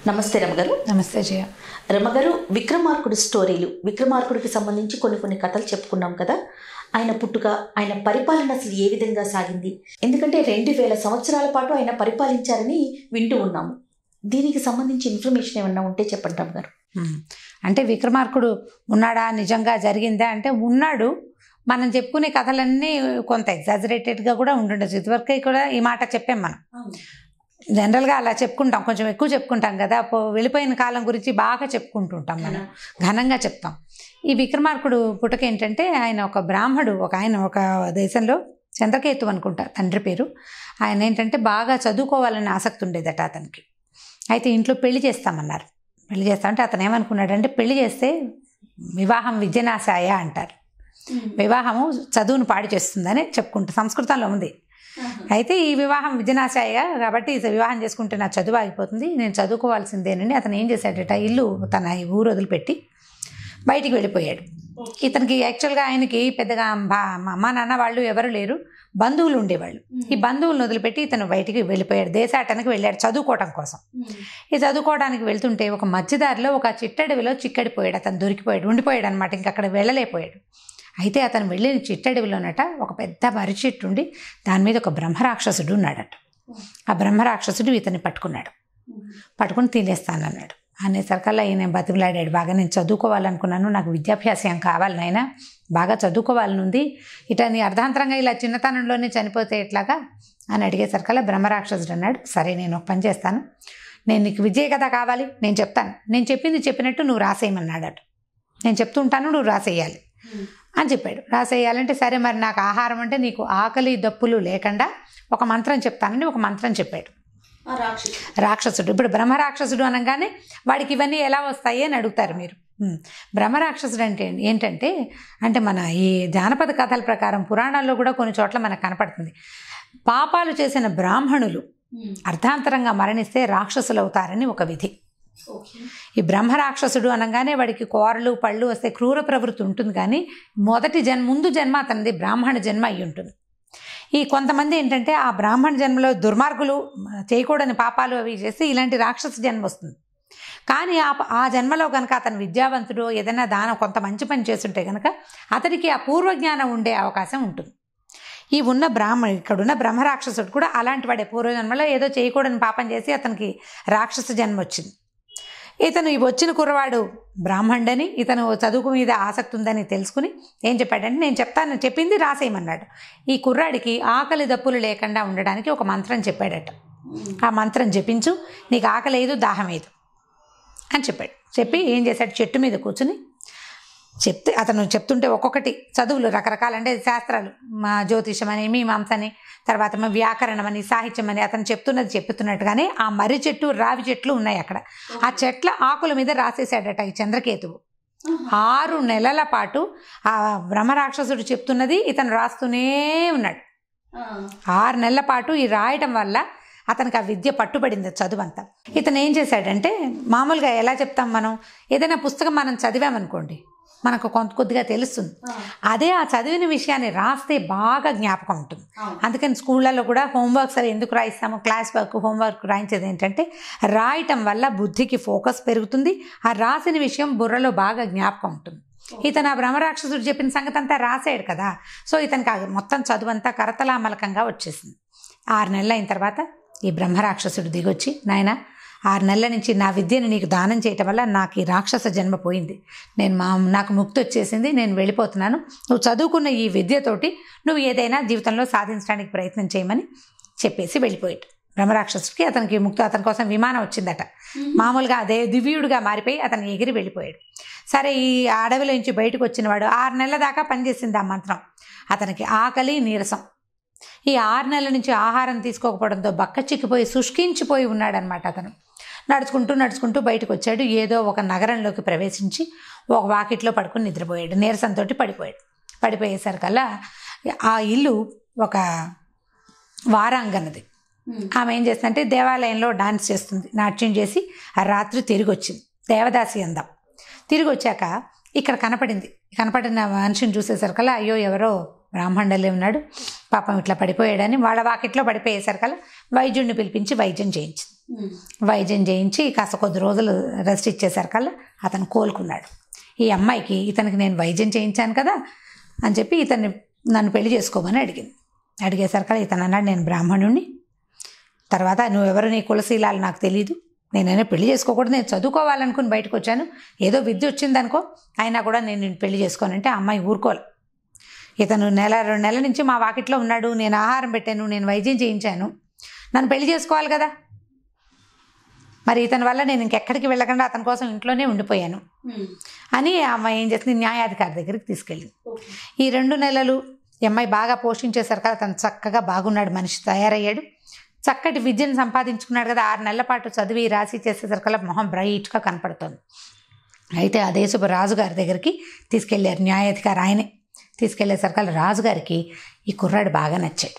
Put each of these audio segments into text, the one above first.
నమస్తే రమగారు నమస్తే జయ రమగారు విక్రమార్కుడు స్టోరీలు విక్రమార్కుడికి సంబంధించి కొన్ని కొన్ని కథలు చెప్పుకున్నాం కదా ఆయన పుట్టుక ఆయన పరిపాలన అసలు ఏ విధంగా సాగింది ఎందుకంటే రెండు వేల సంవత్సరాల పాటు ఆయన పరిపాలించారని వింటూ ఉన్నాము దీనికి సంబంధించి ఇన్ఫర్మేషన్ ఏమన్నా ఉంటే చెప్పండి రమ గారు ఉమ్. అంటే విక్రమార్కుడు ఉన్నాడా నిజంగా జరిగిందా అంటే ఉన్నాడు మనం చెప్పుకునే కథలన్నీ కొంత ఎగ్జాజరేటెడ్గా కూడా ఉండుండొచ్చు ఇదివరకు కూడా ఈ మాట చెప్పాం మనం జనరల్గా అలా చెప్పుకుంటాం కొంచెం ఎక్కువ చెప్పుకుంటాం కదా పో- వెళ్ళిపోయిన కాలం గురించి బాగా చెప్పుకుంటుంటాం మనం ఘనంగా చెప్తాం ఈ విక్రమార్కుడు పుట్టక ఏంటంటే ఆయన ఒక బ్రాహ్మడు ఒక ఆయన ఒక దేశంలో చంద్రకేతు అనుకుంటా తండ్రి పేరు ఆయన ఏంటంటే బాగా చదువుకోవాలని ఆసక్తి ఉండేదట అతనికి అయితే ఇంట్లో పెళ్లి చేస్తామన్నారు పెళ్లి చేస్తామంటే అతను ఏమనుకున్నాడంటే పెళ్లి చేస్తే వివాహం విద్యనాశాయ అంటారు వివాహము చదువును పాడు చేస్తుందని చెప్పుకుంటా సంస్కృతంలో ఉంది అయితే ఈ వివాహం విజయనాశాయ కాబట్టి ఇది వివాహం చేసుకుంటే నా చదువు ఆగిపోతుంది నేను చదువుకోవాల్సిందేనని అతను ఏం చేశాడట ఇల్లు తన ఈ ఊరు వదిలిపెట్టి బయటికి వెళ్ళిపోయాడు ఇతనికి యాక్చువల్గా ఆయనకి పెద్దగా బా అమ్మ నాన్న వాళ్ళు ఎవరు లేరు బంధువులు ఉండేవాళ్ళు ఈ బంధువులను వదిలిపెట్టి ఇతను బయటికి వెళ్ళిపోయాడు దేశాటనకి వెళ్ళాడు చదువుకోవటం కోసం ఈ చదువుకోవడానికి వెళ్తుంటే ఒక మధ్యదారిలో ఒక చిట్టడవిలో చిక్కడిపోయాడు అతను దొరికిపోయాడు ఉండిపోయాడు అనమాట ఇంక అక్కడ వెళ్ళలేకపోయాడు అయితే అతను వెళ్ళిన చిట్టడవిలోనట ఒక పెద్ద మర్రి చెట్టు ఉండి దాని మీద ఒక బ్రహ్మరాక్షసుడు ఉన్నాడట ఆ బ్రహ్మరాక్షసుడు ఇతన్ని పట్టుకున్నాడు పట్టుకుని తినేస్తానన్నాడు అనేసరికల్లా ఈయన బతిమలాడాడు బాగా నేను చదువుకోవాలనుకున్నాను నాకు విద్యాభ్యాసం కావాలి నాయన బాగా చదువుకోవాలని ఉంది ఇట నీ అర్ధాంతరంగా ఇలా చిన్నతనంలోనే చనిపోతే ఎట్లాగా అని అడిగేసరికల్లా బ్రహ్మరాక్షసుడు అన్నాడు సరే నేను ఒక పని చేస్తాను నేను నీకు విజయ కథ కావాలి నేను చెప్తాను నేను చెప్పింది చెప్పినట్టు నువ్వు రాసేయమన్నాడట నేను చెప్తుంటాను నువ్వు రాసేయాలి అని చెప్పాడు రాసేయాలంటే సరే మరి నాకు ఆహారం అంటే నీకు ఆకలి దప్పులు లేకుండా ఒక మంత్రం చెప్తానని ఒక మంత్రం చెప్పాడు రాక్షసుడు ఇప్పుడు బ్రహ్మరాక్షసుడు అనగానే వాడికి ఇవన్నీ ఎలా వస్తాయి అని అడుగుతారు మీరు ఉమ్. బ్రహ్మరాక్షసుడు అంటే ఏంటంటే అంటే మన ఈ జానపద కథల ప్రకారం పురాణాల్లో కూడా కొన్ని చోట్ల మనకు కనపడుతుంది పాపాలు చేసిన బ్రాహ్మణులు అర్ధాంతరంగా మరణిస్తే రాక్షసులు అవుతారని ఒక విధి ఈ బ్రహ్మరాక్షసుడు అనగానే వాడికి కోరలు పళ్ళు వస్తే క్రూర ప్రవృత్తి ఉంటుంది కానీ మొదటి జన్మ ముందు జన్మ అతనిది బ్రాహ్మణ జన్మ అయి ఉంటుంది ఈ కొంతమంది ఏంటంటే ఆ బ్రాహ్మణ జన్మలో దుర్మార్గులు చేయకూడని పాపాలు అవి చేసి ఇలాంటి రాక్షస జన్మ వస్తుంది కానీ ఆ ఆ జన్మలో కనుక అతను విద్యావంతుడు ఏదైనా దానం కొంత మంచి పని చేస్తుంటే కనుక అతనికి ఆ పూర్వజ్ఞానం ఉండే అవకాశం ఉంటుంది ఈ ఉన్న బ్రాహ్మణ ఇక్కడున్న బ్రహ్మరాక్షసుడు కూడా అలాంటి వాడే పూర్వజన్మలో ఏదో చేయకూడని పాపం చేసి అతనికి రాక్షస జన్మ వచ్చింది ఇతను ఈ వచ్చిన కుర్రవాడు బ్రాహ్మణుడని ఇతను చదువుకు మీద ఆసక్తి ఉందని తెలుసుకుని ఏం చెప్పాడంటే నేను చెప్తాను చెప్పింది రాసేయమన్నాడు ఈ కుర్రాడికి ఆకలి దప్పులు లేకుండా ఉండడానికి ఒక మంత్రం చెప్పాడట ఆ మంత్రం జపించు నీకు ఆకలి లేదు దాహం లేదు అని చెప్పాడు చెప్పి ఏం చేశాడు చెట్టు మీద కూర్చుని చెప్తే అతను చెప్తుంటే ఒక్కొక్కటి చదువులు రకరకాల అంటే శాస్త్రాలు మా జ్యోతిషం అని మీమాంస అని తర్వాత మా వ్యాకరణం అని సాహిత్యం అని అతను చెప్తున్నది చెప్తున్నట్టుగానే ఆ మర్రి చెట్టు రావి చెట్లు ఉన్నాయి అక్కడ ఆ చెట్ల ఆకుల మీద రాసేసాడట ఈ చంద్రకేతువు ఆరు నెలల పాటు ఆ బ్రహ్మరాక్షసుడు చెప్తున్నది ఇతను రాస్తూనే ఉన్నాడు ఆరు నెలల పాటు ఈ రాయటం వల్ల అతనికి ఆ విద్య పట్టుబడింది చదువు అంతా ఇతను ఏం చేశాడంటే మామూలుగా ఎలా చెప్తాం మనం ఏదైనా పుస్తకం మనం చదివామనుకోండి మనకు కొంత కొద్దిగా తెలుస్తుంది అదే ఆ చదివిన విషయాన్ని రాస్తే బాగా జ్ఞాపకం ఉంటుంది అందుకని స్కూళ్ళల్లో కూడా హోంవర్క్స్ అవి ఎందుకు రాయిస్తాము క్లాస్ వర్క్ హోంవర్క్ రాయించేది ఏంటంటే రాయటం వల్ల బుద్ధికి ఫోకస్ పెరుగుతుంది ఆ రాసిన విషయం బుర్రలో బాగా జ్ఞాపకం ఉంటుంది ఇతను ఆ బ్రహ్మరాక్షసుడు చెప్పిన సంగతి అంతా రాసాడు కదా సో ఇతనికి ఆ మొత్తం చదువంతా కరతలామలకంగా వచ్చేసింది ఆరు నెలలు అయిన తర్వాత ఈ బ్రహ్మరాక్షసుడు దిగొచ్చి నాయన ఆరు నెలల నుంచి నా విద్యను నీకు దానం చేయటం వల్ల నాకు ఈ రాక్షస జన్మ పోయింది నేను మా నాకు ముక్తి వచ్చేసింది నేను వెళ్ళిపోతున్నాను నువ్వు చదువుకున్న ఈ విద్యతోటి నువ్వు ఏదైనా జీవితంలో సాధించడానికి ప్రయత్నం చేయమని చెప్పేసి వెళ్ళిపోయాడు బ్రహ్మరాక్షసుడికి అతనికి ముక్తి అతని కోసం విమానం వచ్చిందట మామూలుగా అదే దివ్యుడుగా మారిపోయి అతను ఎగిరి వెళ్ళిపోయాడు సరే ఈ అడవిలో నుంచి బయటకు వచ్చినవాడు ఆరు నెలల దాకా పనిచేసింది ఆ మంత్రం అతనికి ఆకలి నీరసం ఈ ఆరు నెలల నుంచి ఆహారం తీసుకోకపోవడంతో బక్క చిక్కిపోయి శుష్కించిపోయి ఉన్నాడనమాట అతను నడుచుకుంటూ నడుచుకుంటూ బయటకు వచ్చాడు ఏదో ఒక నగరంలోకి ప్రవేశించి ఒక వాకిట్లో పడుకుని నిద్రపోయాడు నీరసంతో పడిపోయాడు పడిపోయేసరికల్లా ఆ ఇల్లు ఒక వారాంగనది ఆమె ఏం చేస్తుందంటే దేవాలయంలో డాన్స్ చేస్తుంది నాట్యం చేసి ఆ రాత్రి తిరిగి వచ్చింది దేవదాసి అందం తిరిగి వచ్చాక ఇక్కడ కనపడింది కనపడిన మనిషిని చూసేసరికల్లా అయ్యో ఎవరో బ్రాహ్మణులే ఉన్నాడు పాపం ఇట్లా పడిపోయాడని వాళ్ళ వాకిట్లో పడిపోయేసరికల్లా వైద్యుడిని పిలిపించి వైద్యం చేయించింది వైద్యం చేయించి కాస్త కొద్ది రోజులు రెస్ట్ ఇచ్చేసరికల్లా అతను కోలుకున్నాడు ఈ అమ్మాయికి ఇతనికి నేను వైద్యం చేయించాను కదా అని చెప్పి ఇతన్ని నన్ను పెళ్లి చేసుకోమని అడిగింది అడిగేసరికల్లా ఇతను అన్నాడు నేను బ్రాహ్మణుణ్ణి తర్వాత నువ్వెవరు నీ కులశీలాలు నాకు తెలియదు నేనైనా పెళ్లి చేసుకోకూడదు నేను చదువుకోవాలనుకుని బయటకు వచ్చాను ఏదో విద్య వచ్చిందనుకో అయినా కూడా నేను నిన్ను పెళ్లి చేసుకోనంటే ఆ అమ్మాయి ఊరుకోవాలి ఇతను నెల రెండు నెలల నుంచి మా వాకిట్లో ఉన్నాడు నేను ఆహారం పెట్టాను నేను వైద్యం చేయించాను నన్ను పెళ్లి చేసుకోవాలి కదా మరి ఇతని వల్ల నేను ఇంకెక్కడికి వెళ్ళకుండా అతని కోసం ఇంట్లోనే ఉండిపోయాను అని ఆ అమ్మాయి ఏం చేస్తుంది న్యాయాధికారి దగ్గరికి తీసుకెళ్ళింది ఈ రెండు నెలలు ఈ అమ్మాయి బాగా పోషించేసరికి అతను చక్కగా బాగున్నాడు మనిషి తయారయ్యాడు చక్కటి విద్యను సంపాదించుకున్నాడు కదా ఆరు నెలల పాటు చదివి రాసి చేసేసరికల్లా మొహం బ్రైట్గా కనపడుతుంది అయితే ఆ దేశపు రాజుగారి దగ్గరికి తీసుకెళ్ళారు న్యాయాధికారి ఆయనే తీసుకెళ్లేసరికల్లా రాజుగారికి ఈ కుర్రాడు బాగా నచ్చాడు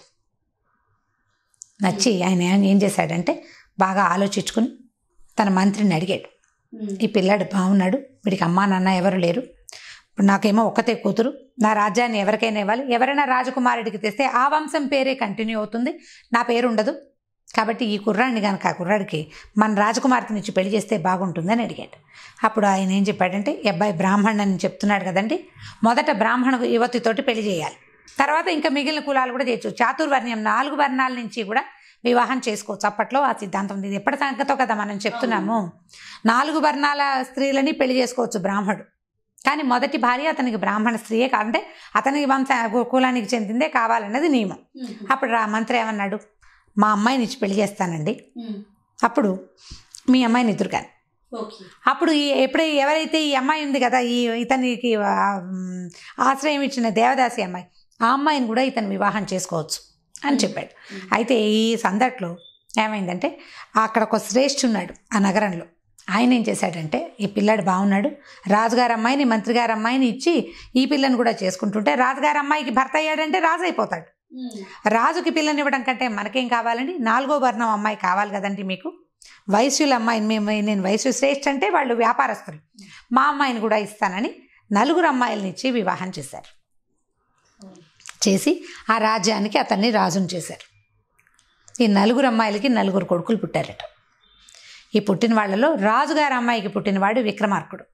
నచ్చి ఆయన ఏం- ఏం చేశాడంటే బాగా ఆలోచించుకుని తన మంత్రిని అడిగాడు ఈ పిల్లాడు బాగున్నాడు వీడికి అమ్మా నాన్న ఎవరు లేరు ఇప్పుడు నాకేమో ఒక్కతే కూతురు నా రాజ్యాన్ని ఎవరికైనా ఇవ్వాలి ఎవరైనా రాజకుమారుడికి తెస్తే ఆ వంశం పేరే కంటిన్యూ అవుతుంది నా పేరు ఉండదు కాబట్టి ఈ కుర్రాడిని కనుక ఆ కుర్రాడికి మన రాజకుమార్తెని ఇచ్చి పెళ్లి చేస్తే బాగుంటుందని అడిగాడు అప్పుడు ఆయన ఏం చెప్పాడంటే ఈ అబ్బాయి బ్రాహ్మణ్ అని చెప్తున్నాడు కదండి మొదట బ్రాహ్మణ యువతితోటి పెళ్లి చేయాలి తర్వాత ఇంకా మిగిలిన కులాలు కూడా చేయొచ్చు చాతుర్వర్ణ్యం నాలుగు వర్ణాల నుంచి కూడా వివాహం చేసుకోవచ్చు అప్పట్లో ఆ సిద్ధాంతం ఉంది ఇది ఎప్పటి సంగతో కదా మనం చెప్తున్నాము నాలుగు వర్ణాల స్త్రీలని పెళ్లి చేసుకోవచ్చు బ్రాహ్మడు కానీ మొదటి భార్య అతనికి బ్రాహ్మణ స్త్రీయే కావాలంటే అతనికి వంశ కులానికి చెందిందే కావాలన్నది నియమం అప్పుడు రా మంత్రి ఏమన్నాడు మా అమ్మాయిని ఇచ్చి పెళ్లి చేస్తానండి అప్పుడు మీ అమ్మాయిని ఎదురు కానీ అప్పుడు ఈ ఎప్పుడు ఎవరైతే ఈ అమ్మాయి ఉంది కదా ఈ ఇతనికి ఆ, మ్, ఆశ్రయం ఇచ్చిన దేవదాసి అమ్మాయి ఆ అమ్మాయిని కూడా ఇతను వివాహం చేసుకోవచ్చు అని చెప్పాడు అయితే ఈ సందట్లో ఏమైందంటే అక్కడ ఒక శ్రేష్ఠున్నాడు ఆ నగరంలో ఆయన ఏం చేశాడంటే ఈ పిల్లాడు బాగున్నాడు రాజుగారి అమ్మాయిని మంత్రిగారి అమ్మాయిని ఇచ్చి ఈ పిల్లని కూడా చేసుకుంటుంటే రాజుగారి అమ్మాయికి భర్త అయ్యాడంటే రాజు అయిపోతాడు రాజుకి పిల్లని ఇవ్వడం కంటే మనకేం కావాలండి నాలుగో వర్ణం అమ్మాయి కావాలి కదండి మీకు వైశ్యుల అమ్మాయిని మేము నేను వైశ్య శ్రేష్ఠ అంటే వాళ్ళు వ్యాపారస్తులు మా అమ్మాయిని కూడా ఇస్తానని నలుగురు అమ్మాయిలని ఇచ్చి వివాహం చేశారు చేసి ఆ రాజ్యానికి అతన్ని రాజును చేశారు ఈ నలుగురు అమ్మాయిలకి నలుగురు కొడుకులు పుట్టారట ఈ పుట్టిన వాళ్ళలో రాజుగారి అమ్మాయికి పుట్టినవాడు విక్రమార్కుడు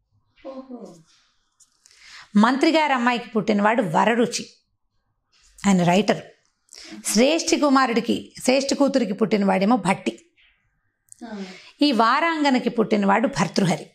మంత్రిగారి అమ్మాయికి పుట్టినవాడు వరరుచి ఆయన రైటర్ శ్రేష్ఠి కుమారుడికి శ్రేష్ఠి కూతురికి పుట్టినవాడేమో భట్టి ఈ వారాంగనకి పుట్టినవాడు భర్తృహరి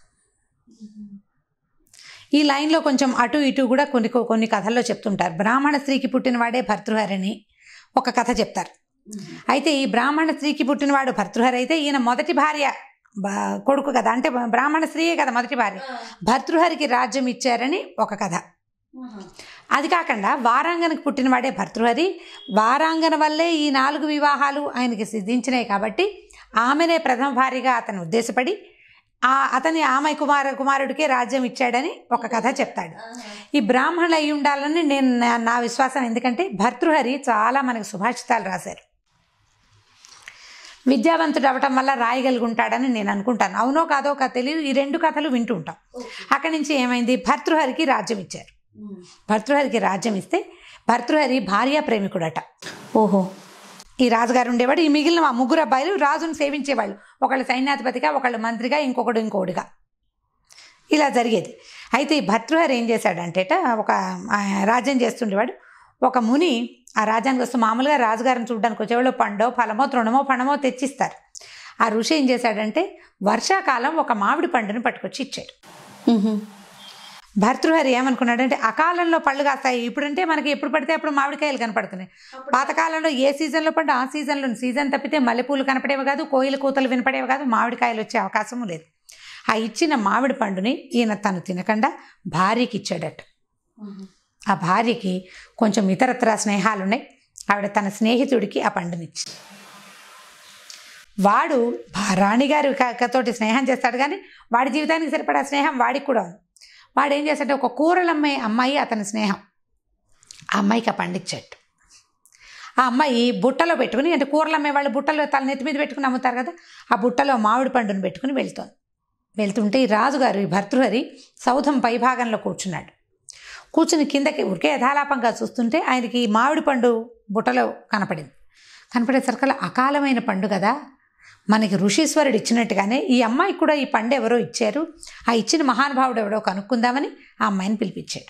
ఈ లైన్లో కొంచెం అటు ఇటు కూడా కొన్ని కొన్ని కథల్లో చెప్తుంటారు బ్రాహ్మణ స్త్రీకి పుట్టినవాడే భర్తృహరి అని ఒక కథ చెప్తారు అయితే ఈ బ్రాహ్మణ స్త్రీకి పుట్టినవాడు భర్తృహరి అయితే ఈయన మొదటి భార్య బా- కొడుకు కదా అంటే బ్రాహ్మణ స్త్రీయే కదా మొదటి భార్య భర్తృహరికి రాజ్యం ఇచ్చారని ఒక కథ అది కాకుండా వారాంగనకు పుట్టినవాడే భర్తృహరి వారాంగన వల్లే ఈ నాలుగు వివాహాలు ఆయనకి సిద్ధించినాయి కాబట్టి ఆమెనే ప్రథమ భార్యగా అతను ఉద్దేశపడి ఆ అతని ఆమె కుమార కుమారుడికే రాజ్యం ఇచ్చాడని ఒక కథ చెప్తాడు ఈ బ్రాహ్మణులు అయి ఉండాలని నేను నా- నా విశ్వాసం ఎందుకంటే భర్తృహరి చాలా మనకు సుభాషితాలు రాశారు విద్యావంతుడు అవటం వల్ల రాయగలిగి ఉంటాడని నేను అనుకుంటాను అవునో కాదో కాదో తెలియదు ఈ రెండు కథలు వింటూ ఉంటాం అక్కడి నుంచి ఏమైంది భర్తృహరికి రాజ్యం ఇచ్చారు భర్తృహరికి రాజ్యం ఇస్తే భర్తృహరి భార్య ప్రేమికుడట ఓహో ఈ రాజుగారు ఉండేవాడు ఈ మిగిలిన ఆ ముగ్గురు అబ్బాయిలు రాజును సేవించేవాళ్ళు ఒకళ్ళు సైన్యాధిపతిగా ఒకళ్ళు మంత్రిగా ఇంకొకడు ఇంకొకటిగా ఇలా జరిగేది అయితే ఈ భర్తృహరి ఏం చేశాడంటేట ఒక ఆ, రాజ్యం చేస్తుండేవాడు ఒక ముని ఆ రాజ్యానికి వస్తూ మామూలుగా రాజుగారిని చూడడానికి వచ్చేవాళ్ళు పండో ఫలమో తృణమో పణమో తెచ్చిస్తారు ఆ ఋషి ఏం చేశాడంటే వర్షాకాలం ఒక మామిడి పండుని పట్టుకొచ్చి ఇచ్చాడు భర్తృహరి ఏమనుకున్నాడంటే అకాలంలో పళ్ళు కాస్తాయి ఇప్పుడంటే మనకి ఎప్పుడు పడితే అప్పుడు మామిడికాయలు కనపడుతున్నాయి పాతకాలంలో ఏ సీజన్లో పడ్డా ఆ సీజన్లో సీజన్ తప్పితే మల్లెపూలు కనపడేవి కాదు కోయిల కూతలు వినపడేవి కాదు మామిడికాయలు వచ్చే అవకాశము లేదు ఆ ఇచ్చిన మామిడి పండుని ఈయన తను తినకుండా భార్యకి ఇచ్చాడట ఆ భార్యకి కొంచెం ఇతరత్ర స్నేహాలు ఉన్నాయి ఆవిడ తన స్నేహితుడికి ఆ పండునిచ్చి వాడు భా- రాణిగారి క- తోటి స్నేహం చేస్తాడు కానీ వాడి జీవితానికి సరిపడా స్నేహం వాడికి కూడా ఉంది వాడు ఏం చేస్తాడంటే ఒక కూరలు అమ్మాయి అమ్మాయి అతని స్నేహం ఆ అమ్మాయికి ఆ పండిచ్చాడు ఆ అమ్మాయి బుట్టలో పెట్టుకుని అంటే కూరలు అమ్మే వాళ్ళు బుట్టలో తల నెత్తి మీద పెట్టుకుని అమ్ముతారు కదా ఆ బుట్టలో మామిడి పండును పెట్టుకుని వెళ్తోంది వెళ్తుంటే ఈ రాజుగారు ఈ భర్తృహరి సౌధం పైభాగంలో కూర్చున్నాడు కూర్చుని కిందకి ఉరికే యథాలాపంగా చూస్తుంటే ఆయనకి మామిడి పండు బుట్టలో కనపడింది కనపడేసరికల్లా అకాలమైన పండు కదా మనకి ఋషీశ్వరుడు ఇచ్చినట్టుగానే ఈ అమ్మాయి కూడా ఈ పండు ఎవరో ఇచ్చారు ఆ ఇచ్చిన మహానుభావుడు ఎవడో కనుక్కుందామని ఆ అమ్మాయిని పిలిపించాడు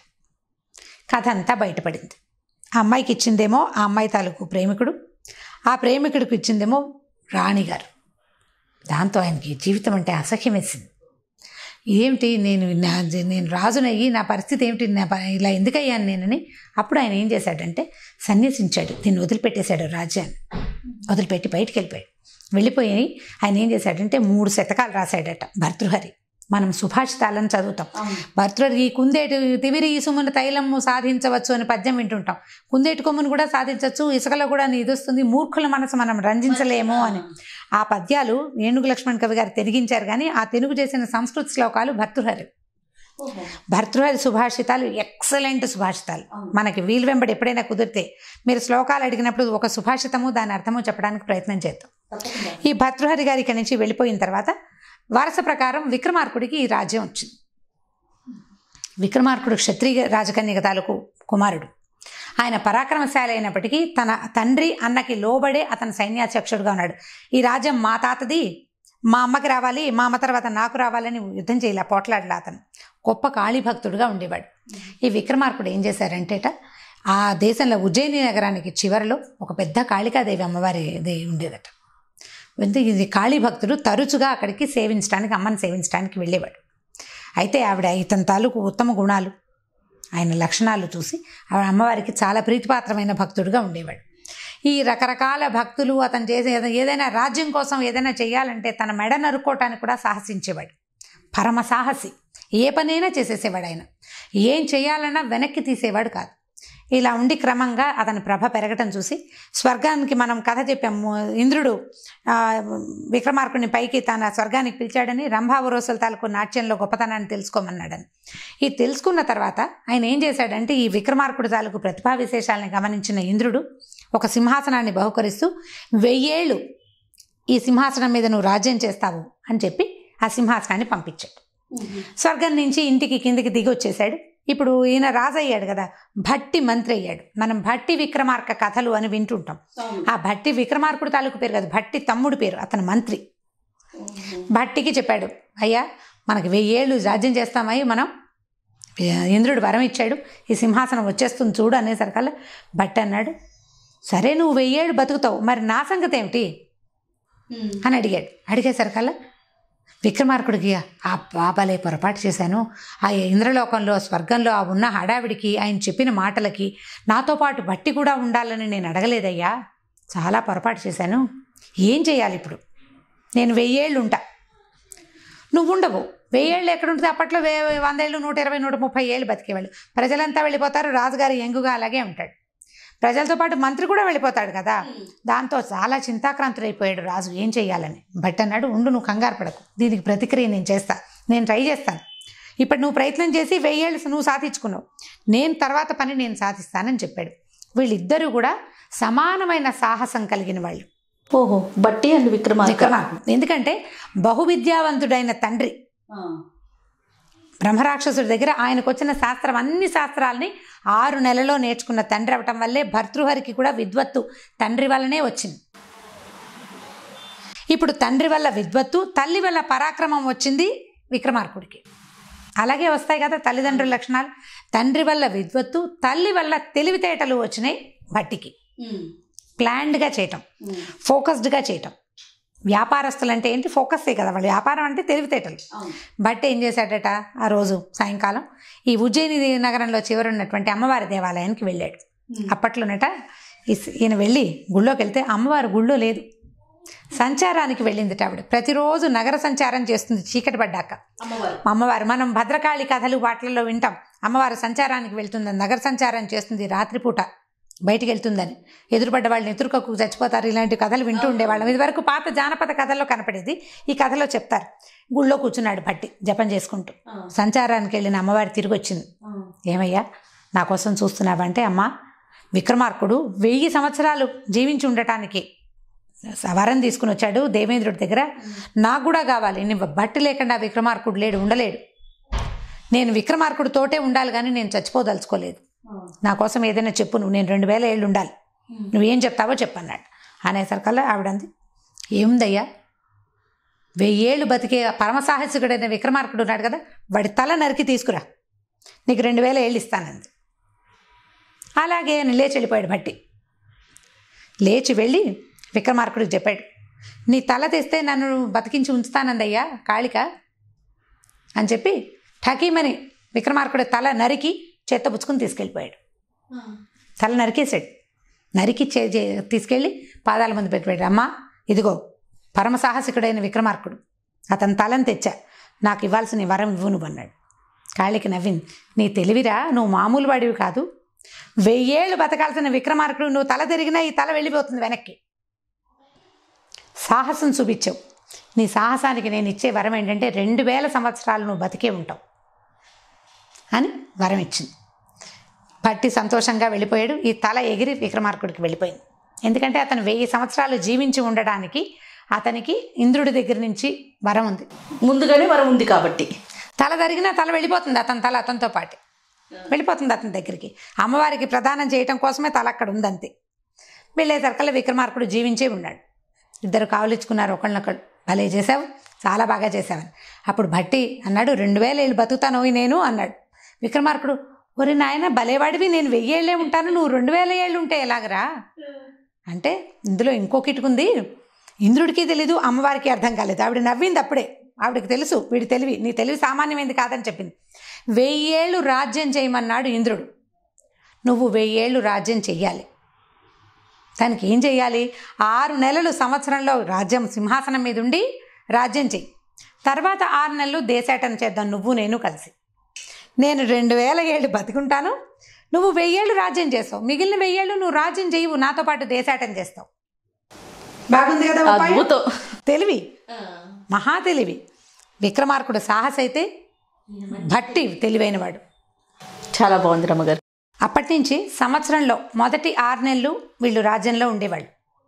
కథ అంతా బయటపడింది ఆ అమ్మాయికి ఇచ్చిందేమో ఆ అమ్మాయి తాలూకు ప్రేమికుడు ఆ ప్రేమికుడికి ఇచ్చిందేమో రాణిగారు దాంతో ఆయనకి జీవితం అంటే అసహ్యం వేసింది ఏమిటి నేను నా నేను రాజునయ్యి నా పరిస్థితి ఏమిటి నా ప- ఇలా ఎందుకయ్యాను నేనని అప్పుడు ఆయన ఏం చేశాడంటే సన్యసించాడు దీన్ని వదిలిపెట్టేశాడు రాజ్యాన్ని వదిలిపెట్టి బయటికి వెళ్ళిపోయాడు వెళ్ళిపోయి ఆయన ఏం చేశాడంటే మూడు శతకాలు రాశాడట భర్తృహరి మనం సుభాషితాలను చదువుతాం భర్తృహరి కుందేటి తివిరి ఈసుమున తైలము సాధించవచ్చు అని పద్యం వింటుంటాం కుందేటి కొమ్మును కూడా సాధించవచ్చు ఇసుకలో కూడా ఇది వస్తుంది మూర్ఖుల మనసు మనం రంజించలేము అని ఆ పద్యాలు ఏనుగు లక్ష్మణ్ కవి గారు తెరిగించారు కానీ ఆ తెనుగు చేసిన సంస్కృత శ్లోకాలు భర్తృహరి భర్తృహరి సుభాషితాలు ఎక్సలెంట్ సుభాషితాలు మనకి వీలు వెంబడి ఎప్పుడైనా కుదిరితే మీరు శ్లోకాలు అడిగినప్పుడు ఒక సుభాషితము దాని అర్థము చెప్పడానికి ప్రయత్నం చేద్దాం ఈ భర్తృహరి గారి ఇక్కడి నుంచి వెళ్ళిపోయిన తర్వాత వరుస ప్రకారం విక్రమార్కుడికి ఈ రాజ్యం వచ్చింది విక్రమార్కుడు క్షత్రియ రాజకన్యక తాలూకు కుమారుడు ఆయన పరాక్రమశాలి అయినప్పటికీ తన తండ్రి అన్నకి లోబడే అతను సైన్యాధ్యక్షుడుగా ఉన్నాడు ఈ రాజ్యం మా తాతది మా అమ్మకి రావాలి మా అమ్మ తర్వాత నాకు రావాలని యుద్ధం చేయలే పోట్లాడలే అతను గొప్ప కాళీ భక్తుడుగా ఉండేవాడు ఈ విక్రమార్కుడు ఏం చేశారంటేట ఆ దేశంలో ఉజ్జయిని నగరానికి చివరిలో ఒక పెద్ద కాళికాదేవి అమ్మవారి ఇది ఉండేదట వెళ్తే ఇది కాళీ భక్తుడు తరచుగా అక్కడికి సేవించడానికి అమ్మని సేవించడానికి వెళ్ళేవాడు అయితే ఆవిడ ఇతని తాలూకు ఉత్తమ గుణాలు ఆయన లక్షణాలు చూసి ఆవిడ అమ్మవారికి చాలా ప్రీతిపాత్రమైన భక్తుడుగా ఉండేవాడు ఈ రకరకాల భక్తులు అతను చేసే ఏద- ఏదైనా రాజ్యం కోసం ఏదైనా చేయాలంటే తన మెడ నరుక్కోవటానికి కూడా సాహసించేవాడు పరమ సాహసి ఏ పనైనా చేసేసేవాడు ఆయన ఏం చేయాలన్నా వెనక్కి తీసేవాడు కాదు ఇలా ఉండి క్రమంగా అతని ప్రభ పెరగటం చూసి స్వర్గానికి మనం కథ చెప్పాము ఇంద్రుడు ఆ, విక్రమార్కుని పైకి తన స్వర్గానికి పిలిచాడని రంభావరోసుల తాలూకు నాట్యంలో గొప్పతనాన్ని తెలుసుకోమన్నాడని ఇది తెలుసుకున్న తర్వాత ఆయన ఏం చేశాడంటే ఈ విక్రమార్కుడి తాలూకు ప్రతిభా విశేషాలను గమనించిన ఇంద్రుడు ఒక సింహాసనాన్ని బహుకరిస్తూ వెయ్యేళ్ళు ఈ సింహాసనం మీద నువ్వు రాజ్యం చేస్తావు అని చెప్పి ఆ సింహాసనాన్ని పంపించాడు స్వర్గం నుంచి ఇంటికి కిందికి దిగి వచ్చేసాడు ఇప్పుడు ఈయన రాజు అయ్యాడు కదా భట్టి మంత్రి అయ్యాడు మనం భట్టి విక్రమార్క కథలు అని వింటుంటాం ఆ భట్టి విక్రమార్కుడు తాలూకు పేరు కాదు భట్టి తమ్ముడు పేరు అతను మంత్రి భట్టికి చెప్పాడు అయ్యా మనకి వెయ్యేళ్ళు రాజ్యం చేస్తామయ్యి మనం ఇంద్రుడు వరం ఇచ్చాడు ఈ సింహాసనం వచ్చేస్తుంది చూడు అనేసరికల్లా భట్టి అన్నాడు సరే నువ్వు వెయ్యేళ్ళు బతుకుతావు మరి నా సంగతి ఏమిటి అని అడిగాడు అడిగేసరికల్లా విక్రమార్కుడికి ఆ బాబాలే పొరపాటు చేశాను ఆ ఇంద్రలోకంలో స్వర్గంలో ఆ ఉన్న హడావిడికి ఆయన చెప్పిన మాటలకి నాతో పాటు బట్టి కూడా ఉండాలని నేను అడగలేదయ్యా చాలా పొరపాటు చేశాను ఏం చేయాలి ఇప్పుడు నేను వెయ్యేళ్ళు ఉంటా నువ్వు ఉండవు వెయ్యేళ్ళు ఎక్కడుంటుంది అప్పట్లో వే వందేళ్ళు నూట ఇరవై నూట ముప్పై ఏళ్ళు బతికేవాళ్ళు ప్రజలంతా వెళ్ళిపోతారు రాజుగారు ఎంగుగా అలాగే ఉంటాడు ప్రజలతో పాటు మంత్రి కూడా వెళ్ళిపోతాడు కదా దాంతో చాలా చింతాక్రాంతుడైపోయాడు రాజు ఏం చేయాలని బట్ అన్నాడు ఉండు నువ్వు కంగారు పడకు దీనికి ప్రతిక్రియ నేను చేస్తా నేను ట్రై చేస్తాను ఇప్పుడు నువ్వు ప్రయత్నం చేసి వెయ్యేళ్ళు నువ్వు సాధించుకున్నావు నేను తర్వాత పని నేను సాధిస్తానని చెప్పాడు వీళ్ళిద్దరూ కూడా సమానమైన సాహసం కలిగిన వాళ్ళు ఓహో బట్టి అండ్ విక్రమార్క విక్రమార్కుడు ఎందుకంటే బహువిద్యావంతుడైన తండ్రి బ్రహ్మరాక్షసుడి దగ్గర ఆయనకు వచ్చిన శాస్త్రం అన్ని శాస్త్రాలని ఆరు నెలలో నేర్చుకున్న తండ్రి అవటం వల్లే భర్తృహరికి కూడా విద్వత్తు తండ్రి వల్లనే వచ్చింది ఇప్పుడు తండ్రి వల్ల విద్వత్తు తల్లి వల్ల పరాక్రమం వచ్చింది విక్రమార్కుడికి అలాగే వస్తాయి కదా తల్లిదండ్రుల లక్షణాలు తండ్రి వల్ల విద్వత్తు తల్లి వల్ల తెలివితేటలు వచ్చినాయి భట్టికి ప్లాన్డ్గా చేయటం ఫోకస్డ్గా చేయటం వ్యాపారస్తులు అంటే ఏంటి ఫోకస్సే కదా వాళ్ళు వ్యాపారం అంటే తెలివితేటలు బట్ ఏం చేశాడట ఆ రోజు సాయంకాలం ఈ ఉజ్జయిని నగరంలో చివరున్నటువంటి అమ్మవారి దేవాలయానికి వెళ్ళాడు అప్పట్లోనట ఈ- ఈయన వెళ్ళి గుళ్ళోకి వెళ్తే అమ్మవారి గుళ్ళో లేదు సంచారానికి వెళ్ళిందిట ఆవిడ ప్రతిరోజు నగర సంచారం చేస్తుంది చీకటి పడ్డాక అమ్మవారు మనం భద్రకాళి కథలు వాటిల్లో వింటాం అమ్మవారు సంచారానికి వెళ్తుందని నగర సంచారం చేస్తుంది రాత్రిపూట బయటికి వెళ్తుందని ఎదురుపడ్డ వాళ్ళని ఎదురుకోకు చచ్చిపోతారు ఇలాంటి కథలు వింటూ ఉండేవాళ్ళం ఇది వరకు పాత జానపద కథల్లో కనపడేది ఈ కథలో చెప్తారు గుళ్ళో కూర్చున్నాడు భట్టి జపం చేసుకుంటూ సంచారానికి వెళ్ళిన అమ్మవారి తిరిగి వచ్చింది ఏమయ్యా నా కోసం చూస్తున్నావంటే అమ్మ విక్రమార్కుడు వెయ్యి సంవత్సరాలు జీవించి ఉండటానికి వరం తీసుకుని వచ్చాడు దేవేంద్రుడి దగ్గర నాకు కూడా కావాలి నీ బట్టి లేకుండా విక్రమార్కుడు లేడు ఉండలేడు నేను విక్రమార్కుడు తోటే ఉండాలి కానీ నేను చచ్చిపోదలుచుకోలేదు నా కోసం ఏదైనా చెప్పు నువ్వు నేను రెండు వేల ఏళ్ళు ఉండాలి నువ్వేం చెప్తావో చెప్పన్నాడు అనేసరికల్లా ఆవిడంది ఏముందయ్యా వెయ్యేళ్ళు బతికే పరమసాహసికుడైన విక్రమార్కుడు ఉన్నాడు కదా వాడి తల నరికి తీసుకురా నీకు రెండు వేల ఏళ్ళు ఇస్తానంది అలాగే అని లేచి వెళ్ళిపోయాడు భట్టి లేచి వెళ్ళి విక్రమార్కుడికి చెప్పాడు నీ తల తెస్తే నన్ను బతికించి ఉంచుతానందయ్యా కాళిక అని చెప్పి ఠకీమని విక్రమార్కుడి తల నరికి చేత్తో పుచ్చుకుని తీసుకెళ్ళిపోయాడు తల నరికేశాడు నరికి చే చే- తీసుకెళ్ళి పాదాల ముందు పెట్టాడు అమ్మా ఇదిగో పరమ సాహసికుడైన విక్రమార్కుడు అతని తలని తెచ్చా నాకు ఇవ్వాల్సిన వరం ఇవ్వు నువ్వు అన్నాడు కాళ్ళకి నవ్వింది నీ తెలివిరా నువ్వు మామూలు వాడివి కాదు వెయ్యేళ్ళు బతకాల్సిన విక్రమార్కుడు నువ్వు తల తిరిగినా ఈ తల వెళ్ళిపోతుంది వెనక్కి సాహసం చూపించావు నీ సాహసానికి నేను ఇచ్చే వరం ఏంటంటే రెండు వేల సంవత్సరాలు నువ్వు బతికే ఉంటావు అని వరం ఇచ్చింది పట్టి సంతోషంగా వెళ్ళిపోయాడు ఈ తల ఎగిరి విక్రమార్కుడికి వెళ్ళిపోయింది ఎందుకంటే అతను వెయ్యి సంవత్సరాలు జీవించి ఉండడానికి అతనికి ఇంద్రుడి దగ్గర నుంచి వరం ఉంది ముందుగానే వరం ఉంది కాబట్టి తల తరిగినా తల వెళ్ళిపోతుంది అతని తల అతనితో పాటు వెళ్ళిపోతుంది అతని దగ్గరికి అమ్మవారికి ప్రదానం చేయటం కోసమే తల అక్కడ ఉందంతే వెళ్ళేసరికల్లా విక్రమార్కుడు జీవించే ఉన్నాడు ఇద్దరు కావలించుకున్నారు ఒకళ్ళనొకళ్ళు భలే చేసావు చాలా బాగా చేసావని అప్పుడు భట్టి అన్నాడు రెండు వేల ఏళ్ళు బతుకుతాను నేను అన్నాడు విక్రమార్కుడు ఒరి నాయన భలేవాడివి నేను వెయ్యేళ్ళే ఉంటాను నువ్వు రెండు వేల ఏళ్ళు ఉంటే ఎలాగరా అంటే ఇందులో ఇంకో కిటుకుంది ఇంద్రుడికి తెలీదు అమ్మవారికి అర్థం కాలేదు ఆవిడ నవ్వింది అప్పుడే ఆవిడకి తెలుసు వీడి తెలివి నీ తెలివి సామాన్యమైంది కాదని చెప్పింది వెయ్యేళ్ళు రాజ్యం చేయమన్నాడు ఇంద్రుడు నువ్వు వెయ్యేళ్ళు రాజ్యం చెయ్యాలి దానికి ఏం చెయ్యాలి ఆరు నెలలు సంవత్సరంలో రాజ్యం సింహాసనం మీద ఉండి రాజ్యం చెయ్యి తర్వాత ఆరు నెలలు దేశాటన చేద్దాం నువ్వు నేను కలిసి నేను రెండు వేల ఏళ్ళు బతుకుంటాను నువ్వు వెయ్యేళ్ళు రాజ్యం చేస్తావు మిగిలిన వెయ్యేళ్ళు నువ్వు రాజ్యం చేయవు నాతో పాటు దేశాటన చేస్తావు బాగుంది కదా ఉపాయం? అద్భుతం తెలివి మహా తెలివి విక్రమార్కుడు సాహస అయితే భట్టి తెలివైనవాడు చాలా బాగుంది రమ్మగారు అప్పటి నుంచి సంవత్సరంలో మొదటి ఆరు నెలలు వీళ్ళు రాజ్యంలో ఉండేవాళ్ళు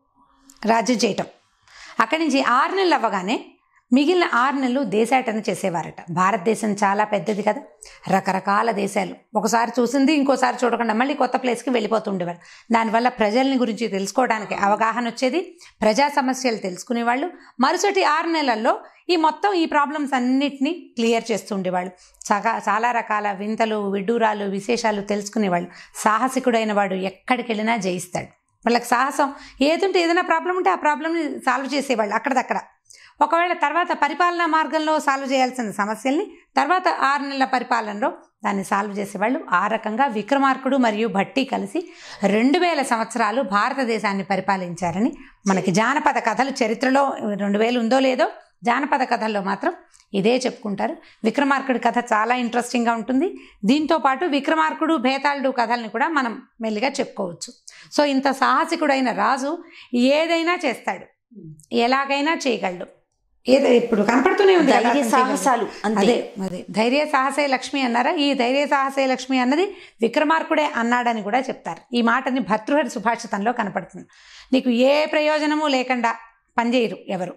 రాజ్యం చేయటం అక్కడి నుంచి ఆరు నెలలు అవ్వగానే మిగిలిన ఆరు నెలలు దేశాటన చేసేవారట భారతదేశం చాలా పెద్దది కదా రకరకాల దేశాలు ఒకసారి చూసింది ఇంకోసారి చూడకుండా మళ్ళీ కొత్త ప్లేస్కి వెళ్ళిపోతుండేవారు దానివల్ల ప్రజల్ని గురించి తెలుసుకోవడానికి అవగాహన వచ్చేది ప్రజా సమస్యలు తెలుసుకునేవాళ్ళు మరుసటి ఆరు నెలల్లో ఈ మొత్తం ఈ ప్రాబ్లమ్స్ అన్నిటినీ క్లియర్ చేస్తూ ఉండేవాళ్ళు చాలా చాలా రకాల వింతలు విడ్డూరాలు విశేషాలు తెలుసుకునేవాళ్ళు సాహసికుడైన వాడు ఎక్కడికి వెళ్ళినా జయిస్తాడు వాళ్ళకి సాహసం ఏదుంటే ఏదైనా ప్రాబ్లం ఉంటే ఆ ప్రాబ్లమ్ని సాల్వ్ చేసేవాళ్ళు అక్కడదక్కడ ఒకవేళ తర్వాత పరిపాలనా మార్గంలో సాల్వ్ చేయాల్సిన సమస్యల్ని తర్వాత ఆరు నెలల పరిపాలనలో దాన్ని సాల్వ్ చేసేవాళ్ళు ఆ రకంగా విక్రమార్కుడు మరియు భట్టి కలిసి రెండు వేల సంవత్సరాలు భారతదేశాన్ని పరిపాలించారని మనకి జానపద కథలు చరిత్రలో రెండు వేలు ఉందో లేదో జానపద కథల్లో మాత్రం ఇదే చెప్పుకుంటారు విక్రమార్కుడి కథ చాలా ఇంట్రెస్టింగ్గా ఉంటుంది దీంతో పాటు విక్రమార్కుడు భేతాళుడు కథల్ని కూడా మనం మెల్లిగా చెప్పుకోవచ్చు సో ఇంత సాహసికుడైన రాజు ఏదైనా చేస్తాడు ఎలాగైనా చేయగలడు ఏదో ఇప్పుడు కనపడుతూనే ఉంది కదా ధైర్య అతను చేయగలడు. సాహసాలు అంతే అదే అదే ధైర్య సాహసే లక్ష్మి అన్నారా ఈ ధైర్య సాహసే లక్ష్మి అన్నది విక్రమార్కుడే అన్నాడని కూడా చెప్తారు ఈ మాటని భర్తృహరి సుభాషితంలో కనపడుతుంది నీకు ఏ ప్రయోజనము లేకుండా పనిచేయరు ఎవరు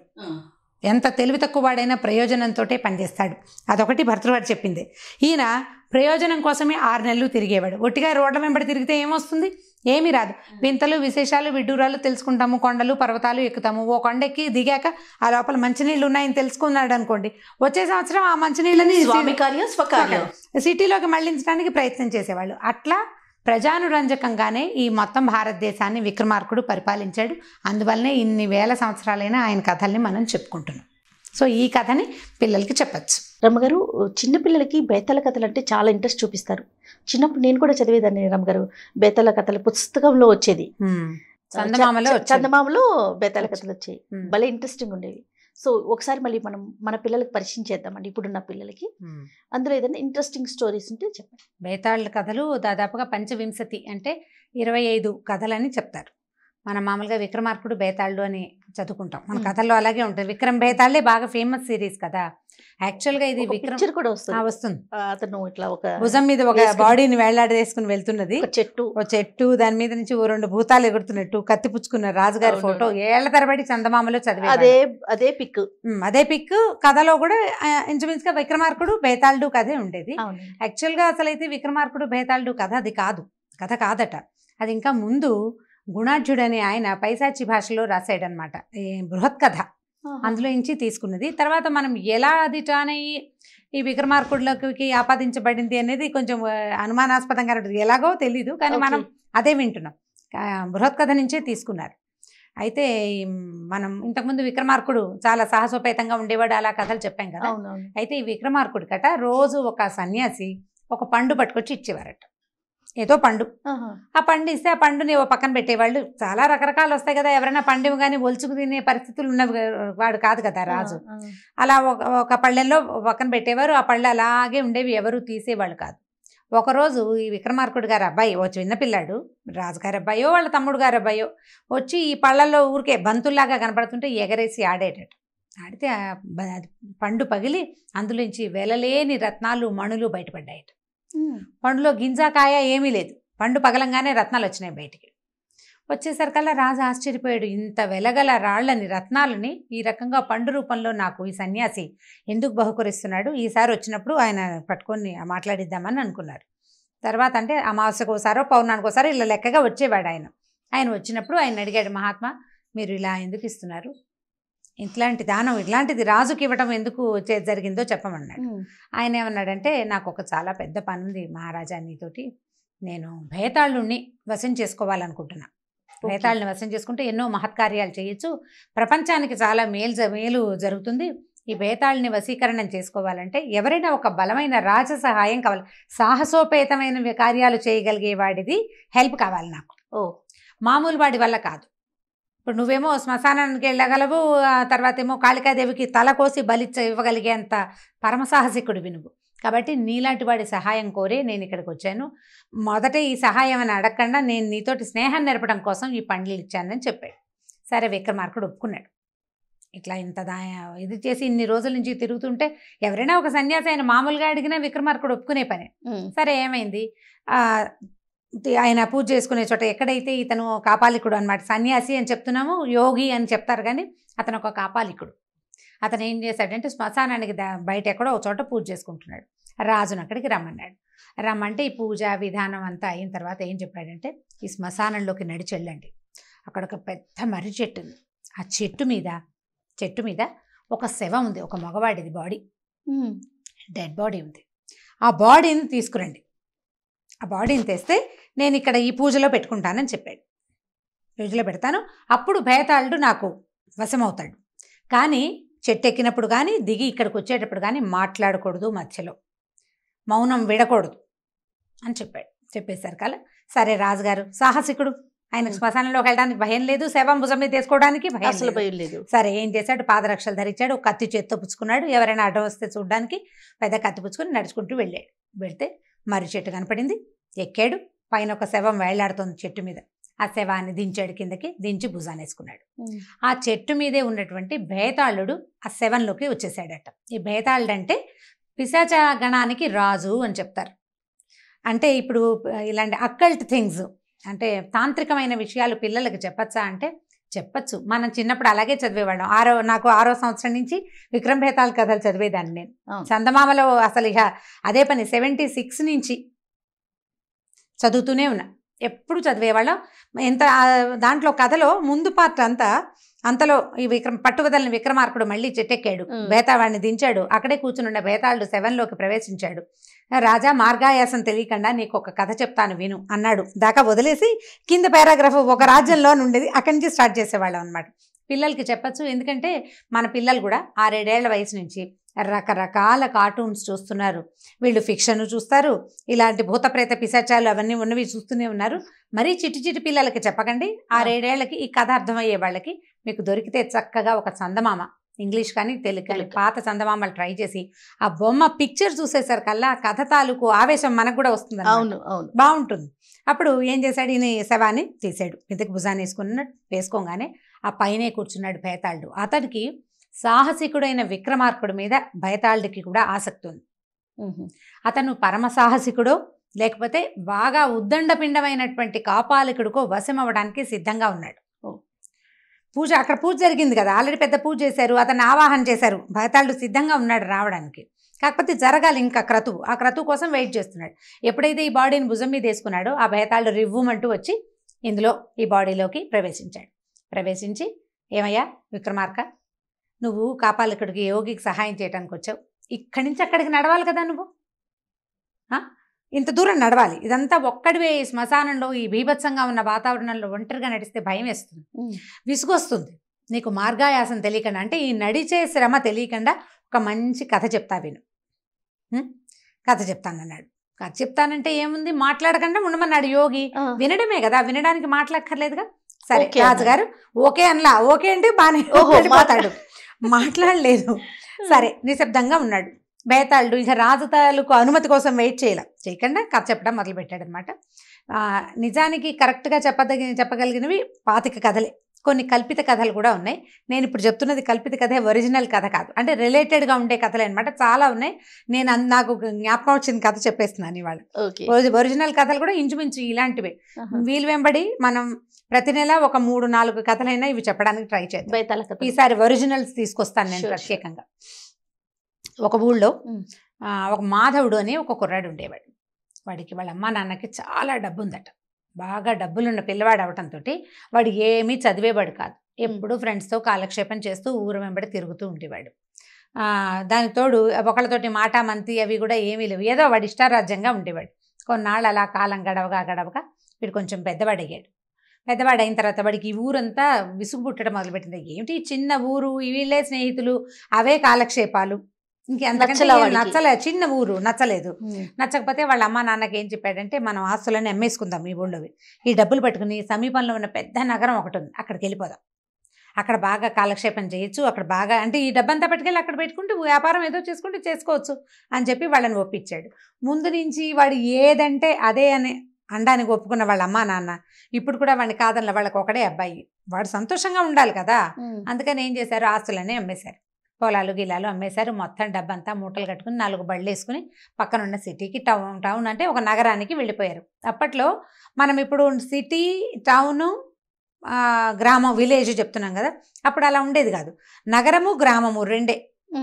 ఎంత తెలివి తక్కువ వాడైనా ప్రయోజనంతో పనిచేస్తాడు అదొకటి భర్తృవారు చెప్పింది ఈయన ప్రయోజనం కోసమే ఆరు నెలలు తిరిగేవాడు ఒట్టిగా రోడ్ల వెంబడి తిరిగితే ఏమొస్తుంది ఏమీ రాదు వింతలు విశేషాలు విడ్డూరాలు తెలుసుకుంటాము కొండలు పర్వతాలు ఎక్కుతాము ఓ కొండెక్కి దిగాక ఆ లోపల మంచినీళ్ళు ఉన్నాయని తెలుసుకున్నాడు అనుకోండి వచ్చే సంవత్సరం ఆ మంచినీళ్ళని స్వామి కార్యం స్వకార్యం సిటీలోకి మళ్లించడానికి ప్రయత్నం చేసేవాళ్ళు అట్లా ప్రజానురంజకంగానే ఈ మొత్తం భారతదేశాన్ని విక్రమార్కుడు పరిపాలించాడు అందువల్లనే ఇన్ని వేల సంవత్సరాలైనా ఆయన కథల్ని మనం చెప్పుకుంటున్నాం సో ఈ కథని పిల్లలకి చెప్పచ్చు రమ్మగారు చిన్నపిల్లలకి బేతాల కథలు అంటే చాలా ఇంట్రెస్ట్ చూపిస్తారు చిన్నప్పుడు నేను కూడా చదివేదాన్ని రమ్మగారు బేతాల కథలు పుస్తకంలో వచ్చేది చందమామలో చ- వచ్చేది. చందమామలో బేతాల వచ్చేది. కథలు వచ్చాయి ఉమ్. భలే ఇంట్రెస్టింగ్ ఉండేవి సో ఒకసారి మళ్ళీ మనం మన పిల్లలకి పరిచయం చేద్దామండి ఇప్పుడున్న పిల్లలకి అందులో ఏదైనా ఇంట్రెస్టింగ్ స్టోరీస్ ఉంటే చెప్పండి బేతాళ కథలు దాదాపుగా పంచవింశతి అంటే ఇరవై ఐదు కథలని చెప్తారు మనం మామూలుగా విక్రమార్కుడు బేతాళుడు అని చదువుకుంటాం మన మ్మ్. కథల్లో అలాగే ఉంటుంది విక్రమ్ బేతాళే బాగా ఫేమస్ సిరీస్ కదా యాక్చువల్గా ఇది ఒక విక్రమ్ పిక్చర్ కూడా ఆ, వస్తుంది వస్తుంది ఆ, అతను ఇట్లా ఒక భుజం మీద ఒక వేసుకుని- బాడీని వేలాడేసుకుని వెళ్తున్నది ఒక చెట్టు ఓ చెట్టు దాని మీద నుంచి ఓ రెండు భూతాలు ఎగురుతున్నట్టు కత్తి పుచ్చుకున్న రాజుగారి అవును. ఫోటో ఏళ్ల తరబడి చందమామలో చదివే అదే అదే పిక్ అదే పిక్ కథలో కూడా ఆ, ఇంచుమించుగా విక్రమార్కుడు బేతాళుడు కథే ఉండేది అవును యాక్చువల్గా అసలైతే విక్రమార్కుడు బేతాళుడు కథ అది కాదు కథ కాదట అది ఇంకా ముందు గుణాఢ్యుడు అనే ఆయన పైశాచి భాషలో రాశాడనమాట ఈ బృహత్ కథ అందులో నుంచి తీసుకున్నది తర్వాత మనం ఎలా అది టాన్ అయ్యి ఈ విక్రమార్కుడులకి ఆపాదించబడింది అనేది కొంచెం ఆ, అనుమానాస్పదంగా ఉంటుంది ఎలాగో తెలీదు కానీ మనం అదే వింటున్నాం ఆ, బృహత్ కథ నుంచే తీసుకున్నారు అయితే ఈ మనం ఇంతకుముందు విక్రమార్కుడు చాలా సాహసోపేతంగా ఉండేవాడు అలా కథలు చెప్పాం కదా అవునవును అయితే ఈ విక్రమార్కుడి కట రోజు ఒక సన్యాసి ఒక పండు పట్టుకొచ్చి ఇచ్చేవారట ఏదో పండు ఆహా. ఆ పండు ఇస్తే ఆ పండుని ఓ పక్కన పెట్టేవాళ్ళు చాలా రకరకాలు వస్తాయి కదా ఎవరైనా పండు కానీ ఒలుచుకు తినే పరిస్థితులు ఉన్న వాడు కాదు కదా రాజు ఆ, అలా ఒక ఒక పళ్ళెంలో పక్కన పెట్టేవారు ఆ పళ్ళు అలాగే ఉండేవి ఎవరు తీసేవాళ్ళు కాదు ఒకరోజు ఈ విక్రమార్కుడు గారి అబ్బాయి ఓ చిన్న పిల్లాడు రాజుగారి అబ్బాయో వాళ్ళ తమ్ముడు గారి అబ్బాయో వచ్చి ఈ పళ్ళల్లో ఊరికే బంతుల్లాగా కనపడుతుంటే ఎగరేసి ఆడేటట్టు ఆడితే ఆ బ- అది పండు పగిలి అందులోంచి వెలలేని రత్నాలు మణులు బయటపడ్డాయట ఉమ్. పండులో గింజాకాయ ఏమీ లేదు పండు పగలంగానే రత్నాలు వచ్చినాయి బయటికి వచ్చేసరికల్లా రాజు ఆశ్చర్యపోయాడు ఇంత వెలగల రాళ్ళని రత్నాలని ఈ రకంగా పండు రూపంలో నాకు ఈ సన్యాసి ఎందుకు బహుకరిస్తున్నాడు ఈసారి వచ్చినప్పుడు ఆయన పట్టుకొని మాట్లాడిద్దామని అనుకున్నారు తర్వాత అంటే అమావాస్యకు ఒకసారో పౌర్ణానికి ఒకసారి ఇలా లెక్కగా వచ్చేవాడు ఆయన ఆయన వచ్చినప్పుడు ఆయన అడిగాడు మహాత్మా మీరు ఇలా ఎందుకు ఇస్తున్నారు ఇట్లాంటి దానం ఇట్లాంటిది రాజుకి ఇవ్వటం ఎందుకు చే- జరిగిందో చెప్పమన్నాడు ఉమ్. ఆయన ఏమన్నాడంటే నాకు ఒక చాలా పెద్ద పని ఉంది మహారాజా నీతోటి నేను భేతాళుణ్ణి వశం చేసుకోవాలనుకుంటున్నా ఓకే. భేతాళుని వశం చేసుకుంటే ఎన్నో మహత్కార్యాలు చేయొచ్చు ప్రపంచానికి చాలా మేలు జ- మేలు జరుగుతుంది ఈ భేతాళుని వశీకరణం చేసుకోవాలంటే ఎవరైనా ఒక బలమైన రాజ సహాయం కావాలి సాహసోపేతమైన వి- కార్యాలు చేయగలిగే వాడిది హెల్ప్ కావాలి నాకు ఓ మామూలు వాడి వల్ల కాదు ఇప్పుడు నువ్వేమో శ్మశానానికి వెళ్ళగలవు ఆ తర్వాత ఏమో కాళికాదేవికి తల కోసి బలి చ- ఇవ్వగలిగేంత పరమసాహసికుడివి నువ్వు కాబట్టి నీలాంటి వాడి సహాయం కోరి నేను ఇక్కడికి వచ్చాను మొదట ఈ సహాయం అని అడగకుండా నేను నీతోటి స్నేహం నేర్పడం కోసం ఈ పండ్లు ఇచ్చానని చెప్పాడు సరే విక్రమార్కుడు ఒప్పుకున్నాడు ఇట్లా ఇంత దా ఇది చేసి ఇన్ని రోజుల నుంచి తిరుగుతుంటే ఎవరైనా ఒక సన్యాసి ఆయన మామూలుగా అడిగినా విక్రమార్కుడు ఒప్పుకునే పని ఉమ్. సరే ఏమైంది ఆ, తి- ఆయన పూజ చేసుకునే చోట ఎక్కడైతే ఇతను కాపాలికుడు అనమాట సన్యాసి అని చెప్తున్నాము యోగి అని చెప్తారు కానీ అతను ఒక కాపాలికుడు అతను ఏం చేశాడంటే శ్మశానానికి దా- బయట ఎక్కడో ఒక చోట పూజ చేసుకుంటున్నాడు రాజును అక్కడికి రమ్మన్నాడు రమ్మంటే ఈ పూజ విధానం అంతా అయిన తర్వాత ఏం చెప్పాడంటే ఈ శ్మశానంలోకి నడిచి వెళ్ళండి అక్కడ ఒక పెద్ద మర్రి చెట్టు ఉంది ఆ చెట్టు మీద చెట్టు మీద ఒక శవం ఉంది ఒక మగవాడిది బాడీ ఉమ్. డెడ్ బాడీ ఉంది ఆ బాడీని తీసుకురండి ఆ బాడీని తెస్తే నేను ఇక్కడ ఈ పూజలో పెట్టుకుంటానని చెప్పాడు పూజలో పెడతాను అప్పుడు భేతాళుడు నాకు వశమవుతాడు కానీ చెట్టు ఎక్కినప్పుడు కానీ దిగి ఇక్కడికి వచ్చేటప్పుడు కానీ మాట్లాడకూడదు మధ్యలో మౌనం విడకూడదు అని చెప్పాడు చెప్పేశారు కల సరే రాజుగారు సాహసికుడు ఆయన శ్మశానంలోకి వెళ్ళడానికి భయం లేదు శవం భుజం మీద తీసుకోవడానికి భయం అసలు లేదు. భయం లేదు సరే ఏం చేశాడు పాదరక్షలు ధరించాడు ఒక కత్తి చేత్తో పుచ్చుకున్నాడు ఎవరైనా అడ్డం వస్తే చూడడానికి పెద్ద కత్తి పుచ్చుకొని నడుచుకుంటూ వెళ్ళాడు వెళ్తే మర్రి చెట్టు కనపడింది ఎక్కాడు పైన ఒక శవం వేళ్లాడుతోంది చెట్టు మీద ఆ శవాన్ని దించాడు కిందకి దించి భుజాన్ని వేసుకున్నాడు ఉమ్. ఆ చెట్టు మీదే ఉన్నటువంటి భేతాళుడు ఆ శవంలోకి వచ్చేసాడట ఈ భేతాళుడు అంటే పిశాచ గణానికి రాజు అని చెప్తారు అంటే ఇప్పుడు ఇలాంటి అక్కల్ట్ థింగ్స్ అంటే తాంత్రికమైన విషయాలు పిల్లలకి చెప్పచ్చా అంటే చెప్పచ్చు మనం చిన్నప్పుడు అలాగే చదివేవాళ్ళం ఆరో నాకు ఆరో సంవత్సరం నుంచి విక్రమ్ భేతాల్ కథలు చదివేదాన్ని నేను అవును. చందమామలో అసలు ఇక అదే పని సెవెంటీ సిక్స్ నుంచి చదువుతూనే ఉన్నా ఎప్పుడు చదివేవాళ్ళం ఎంత ఆ, దాంట్లో కథలో ముందు పార్ట్ అంతా అంతలో ఈ విక్రమ్ పట్టువదలని విక్రమార్కుడు మళ్ళీ చెట్టెక్కాడు మ్. బేతావాడిని దించాడు అక్కడే కూర్చునున్న బేతాళుడు సెవెన్లోకి ప్రవేశించాడు రాజా మార్గాయాసం తెలియకుండా నీకు ఒక కథ చెప్తాను విను అన్నాడు దాకా వదిలేసి కింద పారాగ్రాఫ్ ఒక రాజ్యంలో నుండేది అక్కడి నుంచి స్టార్ట్ చేసేవాళ్ళం అనమాట పిల్లలకి చెప్పచ్చు ఎందుకంటే మన పిల్లలు కూడా ఆరేడేళ్ల వయసు నుంచి రకరకాల కార్టూన్స్ చూస్తున్నారు వీళ్ళు ఫిక్షన్ చూస్తారు ఇలాంటి భూత ప్రేత పిశాచాలు అవన్నీ ఉన్నవి చూస్తూనే ఉన్నారు మరీ చిటి చిటి పిల్లలకి చెప్పకండి ఆరేడేళ్లకి ఈ కథ అర్థమయ్యే వాళ్ళకి మీకు దొరికితే చక్కగా ఒక చందమామ ఇంగ్లీష్ కానీ తెలుగు కానీ తెలుగు. పాత చందమామలు ట్రై చేసి ఆ బొమ్మ పిక్చర్ చూసేసరికల్లా ఆ కథ తాలూకు ఆవేశం మనకు కూడా వస్తుంది అవును అవును బాగుంటుంది అప్పుడు ఏం చేశాడు ఈయన ఈ శవాన్ని తీసాడు కిందకి భుజాన్ని వేసుకున్నాడు వేసుకోగానే ఆ పైనే కూర్చున్నాడు పేతాళుడు అతడికి సాహసికుడైన విక్రమార్కుడి మీద భయతాళుడికి కూడా ఆసక్తి ఉంది అతను పరమ సాహసికుడో లేకపోతే బాగా ఉద్దండపిండమైనటువంటి కాపాలికుడికో వశం అవ్వడానికి సిద్ధంగా ఉన్నాడు ఓ. పూజ అక్కడ పూజ జరిగింది కదా ఆల్రెడీ పెద్ద పూజ చేశారు అతన్ని ఆవాహన చేశారు భయతాళుడు సిద్ధంగా ఉన్నాడు రావడానికి కాకపోతే జరగాలి ఇంకా క్రతువు ఆ క్రతువు కోసం వెయిట్ చేస్తున్నాడు ఎప్పుడైతే ఈ బాడీని భుజం మీద వేసుకున్నాడో ఆ భయతాళుడు రివ్వుమంటూ వచ్చి ఇందులో ఈ బాడీలోకి ప్రవేశించాడు ప్రవేశించి ఏమయ్యా విక్రమార్క నువ్వు కాపాలికుడికి యోగికి సహాయం చేయడానికి వచ్చావు ఇక్కడి నుంచి అక్కడికి నడవాలి కదా నువ్వు ఆ? ఇంత దూరం నడవాలి ఇదంతా ఒక్కడివే ఈ శ్మశానంలో ఈ బీభత్సంగా ఉన్న వాతావరణంలో ఒంటరిగా నడిస్తే భయం వేస్తుంది విసుగొస్తుంది నీకు మార్గాయాసం తెలియకుండా అంటే ఈ నడిచే శ్రమ తెలియకుండా ఒక మంచి కథ చెప్తా విను ఉం? కథ చెప్తానన్నాడు కథ చెప్తానంటే ఏముంది మాట్లాడకుండా ఉండమన్నాడు యోగి వినడమే కదా వినడానికి మాట్లాడక్కర్లేదుగా సరే ఓకే రాజుగారు ఓకే అనలా ఓకే అంటే బానే ఓహో, వెళ్ళిపోతాడు మాట్లాడలేదు సరే నిశ్శబ్దంగా ఉన్నాడు బేతాళుడు ఇక రాజు తాలూకు అనుమతి కోసం వెయిట్ చేయాల చేయకుండా కథ చెప్పడం మొదలుపెట్టాడు అనమాట నిజానికి కరెక్ట్గా చెప్పదగి చెప్పగలిగినవి పాతిక కథలే కొన్ని కల్పిత కథలు కూడా ఉన్నాయి నేను ఇప్పుడు చెప్తున్నది కల్పిత కథే ఒరిజినల్ కథ కాదు అంటే రిలేటెడ్గా ఉండే కథలే అనమాట చాలా ఉన్నాయి నేను అన్- నాకు జ్ఞాపకం వచ్చిన కథ చెప్పేస్తున్నాను ఇవాళ ఓకే ఒరి- ఒరిజినల్ కథలు కూడా ఇంచుమించు ఇలాంటివే వీలు వెంబడి మనం ప్రతి నెల ఒక మూడు నాలుగు కథలైనా ఇవి చెప్పడానికి ట్రై చేద్దాం బైతాల కథ ఈసారి ఒరిజినల్స్ తీసుకొస్తాను నేను Sure, sure. ప్రత్యేకంగా ఒక ఊళ్ళో Mm. ఆ, ఒక మాధవుడు అని ఒక కుర్రాడు ఉండేవాడు వాడికి వాళ్ళ అమ్మా నాన్నకి చాలా డబ్బు ఉందట బాగా డబ్బులున్న పిల్లవాడు అవటంతో వాడు ఏమీ చదివేవాడు కాదు ఎప్పుడు ఫ్రెండ్స్తో కాలక్షేపం చేస్తూ ఊరు వెంబడి తిరుగుతూ ఉండేవాడు ఆ, దానికి తోడు ఒకళ్ళతోటి మాట మంతి అవి కూడా ఏమీ లేవు ఏదో వాడి ఇష్టారాజ్యంగా ఉండేవాడు కొన్నాళ్ళు అలా కాలం గడవగా గడవగా వీడు కొంచెం పెద్దవాడు అయ్యాడు పెద్దవాడు అయిన తర్వాత వాడికి ఈ ఊరంతా విసుగు పుట్టడం మొదలుపెట్టింది ఏమిటి ఈ చిన్న ఊరు ఈ వీళ్ళే స్నేహితులు అవే కాలక్షేపాలు ఇంకెంతకంటే నచ్చలా ఏం వాడికి. నచ్చలే చిన్న ఊరు నచ్చలేదు నచ్చకపోతే వాళ్ళ అమ్మ నాన్నకి ఏం చెప్పాడంటే మనం ఆస్తులన్నీ అమ్మేసుకుందాం ఈ ఊళ్ళోవి ఈ డబ్బులు పట్టుకుని సమీపంలో ఉన్న పెద్ద నగరం ఒకటి ఉంది అక్కడికి వెళ్ళిపోదాం అక్కడ బాగా కాలక్షేపం చేయొచ్చు అక్కడ బాగా అంటే ఈ డబ్బంతా పట్టుకెళ్ళి అక్కడ పెట్టుకుంటే వ్యాపారం ఏదో చేసుకుంటే చేసుకోవచ్చు అని చెప్పి వాళ్ళని ఒప్పించాడు ముందు నుంచి వాడు ఏదంటే అదే అని అండానికి ఒప్పుకున్న వాళ్ళ అమ్మా నాన్న ఇప్పుడు కూడా వాడిని కాదన్న వాళ్ళకి ఒకడే అబ్బాయి వాడు సంతోషంగా ఉండాలి కదా అందుకని ఏం చేశారు ఆస్తులన్నీ అమ్మేశారు పొలాలు గిలాలు అమ్మేశారు మొత్తం డబ్బంతా మూటలు కట్టుకుని నాలుగు బళ్ళు వేసుకుని పక్కన ఉన్న సిటీకి టౌన్ టౌన్ అంటే ఒక నగరానికి వెళ్ళిపోయారు అప్పట్లో మనం ఇప్పుడు సిటీ టౌను ఆ, గ్రామం విలేజ్ చెప్తున్నాం కదా అప్పుడు అలా ఉండేది కాదు నగరము గ్రామము రెండే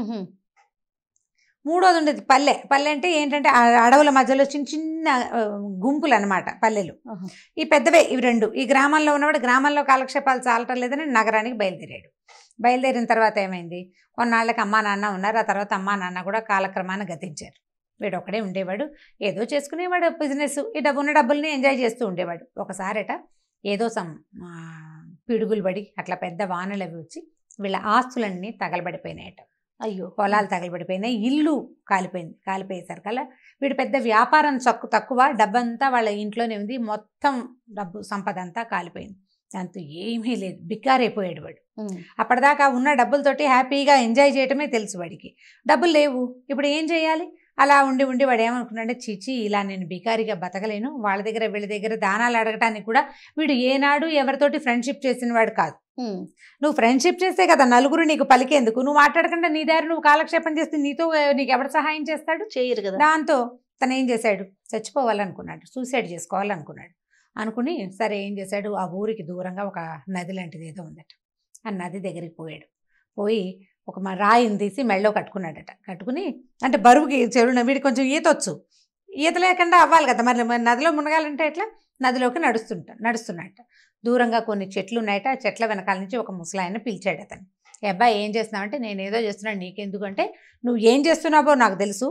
మూడోది ఉండేది పల్లె పల్లె అంటే ఏంటంటే ఆ అడవుల మధ్యలో చిన్న చిన్న ఆ, గుంపులు అనమాట పల్లెలు ఆహా. ఈ పెద్దవే ఇవి రెండు ఈ గ్రామంలో ఉన్నవాడు గ్రామంలో కాలక్షేపాలు చాలటం లేదని నగరానికి బయలుదేరాడు బయలుదేరిన తర్వాత ఏమైంది కొన్నాళ్ళకి అమ్మా నాన్న ఉన్నారు ఆ తర్వాత అమ్మా నాన్న కూడా కాలక్రమాన్ని గతించారు వీడు ఒకడే ఉండేవాడు ఏదో చేసుకునేవాడు బిజినెస్ ఈ డబ్బు ఉన్న డబ్బుల్ని ఎంజాయ్ చేస్తూ ఉండేవాడు ఒకసారట ఏదో సమ్ ఆ, పిడుగులు పడి అట్లా పెద్ద వానలు అవి వచ్చి వీళ్ళ ఆస్తులన్నీ తగలబడిపోయినాయట అయ్యో పొలాలు తగలబడిపోయినాయి ఇల్లు కాలిపోయింది కాలిపోయేసరికల్లా వీడు పెద్ద వ్యాపారం తక్కువ తక్కువ డబ్బంతా వాళ్ళ ఇంట్లోనే ఉంది మొత్తం డబ్బు సంపద అంతా కాలిపోయింది దాంతో ఏమీ లేదు బిక్కారైపోయాడు వాడు ఉమ్. అప్పటిదాకా ఉన్న డబ్బులతోటి హ్యాపీగా ఎంజాయ్ చేయటమే తెలుసు వాడికి డబ్బులు లేవు ఇప్పుడు ఏం చేయాలి అలా ఉండి ఉండి వాడు ఏమనుకున్నాడంటే చిచి ఇలా నేను బికారిగా బతకలేను వాళ్ళ దగ్గర వీళ్ళ దగ్గర దానాలు అడగటానికి కూడా వీడు ఏనాడు ఎవరితోటి ఫ్రెండ్షిప్ చేసిన వాడు కాదు ఉమ్. నువ్వు ఫ్రెండ్షిప్ చేస్తే కదా నలుగురు నీకు పలికేందుకు నువ్వు మాట్లాడకుండా నీ దారి నువ్వు కాలక్షేపం చేస్తే నీతో ఆ, నీకు ఎవడు సహాయం చేస్తాడు చేయరు కదా దాంతో తను ఏం చేశాడు చచ్చిపోవాలనుకున్నాడు సూసైడ్ చేసుకోవాలనుకున్నాడు అనుకుని సరే ఏం చేశాడు ఆ ఊరికి దూరంగా ఒక నది లాంటిది ఏదో ఉందట ఆ నది దగ్గరికి పోయాడు పోయి ఒక మ- రాయిని తీసి మెళ్ళో కట్టుకున్నాడట కట్టుకుని అంటే బరువుకి చెరువున వీడికి కొంచెం ఈత వచ్చు ఈత లేకుండా అవ్వాలి కదా మరి మరి నదిలో మునగాలంటే ఎట్లా నదిలోకి నడుస్తుంటా నడుస్తున్నట్ట దూరంగా కొన్ని చెట్లు ఉన్నాయట ఆ చెట్ల వెనకాల నుంచి ఒక ముసలాయన పిలిచాడు అతను "ఏ అబ్బాయి ఏం చేస్తున్నావు అంటే నేను ఏదో చేస్తున్నాను నీకెందుకంటే నువ్వు ఏం చేస్తున్నావో నాకు తెలుసు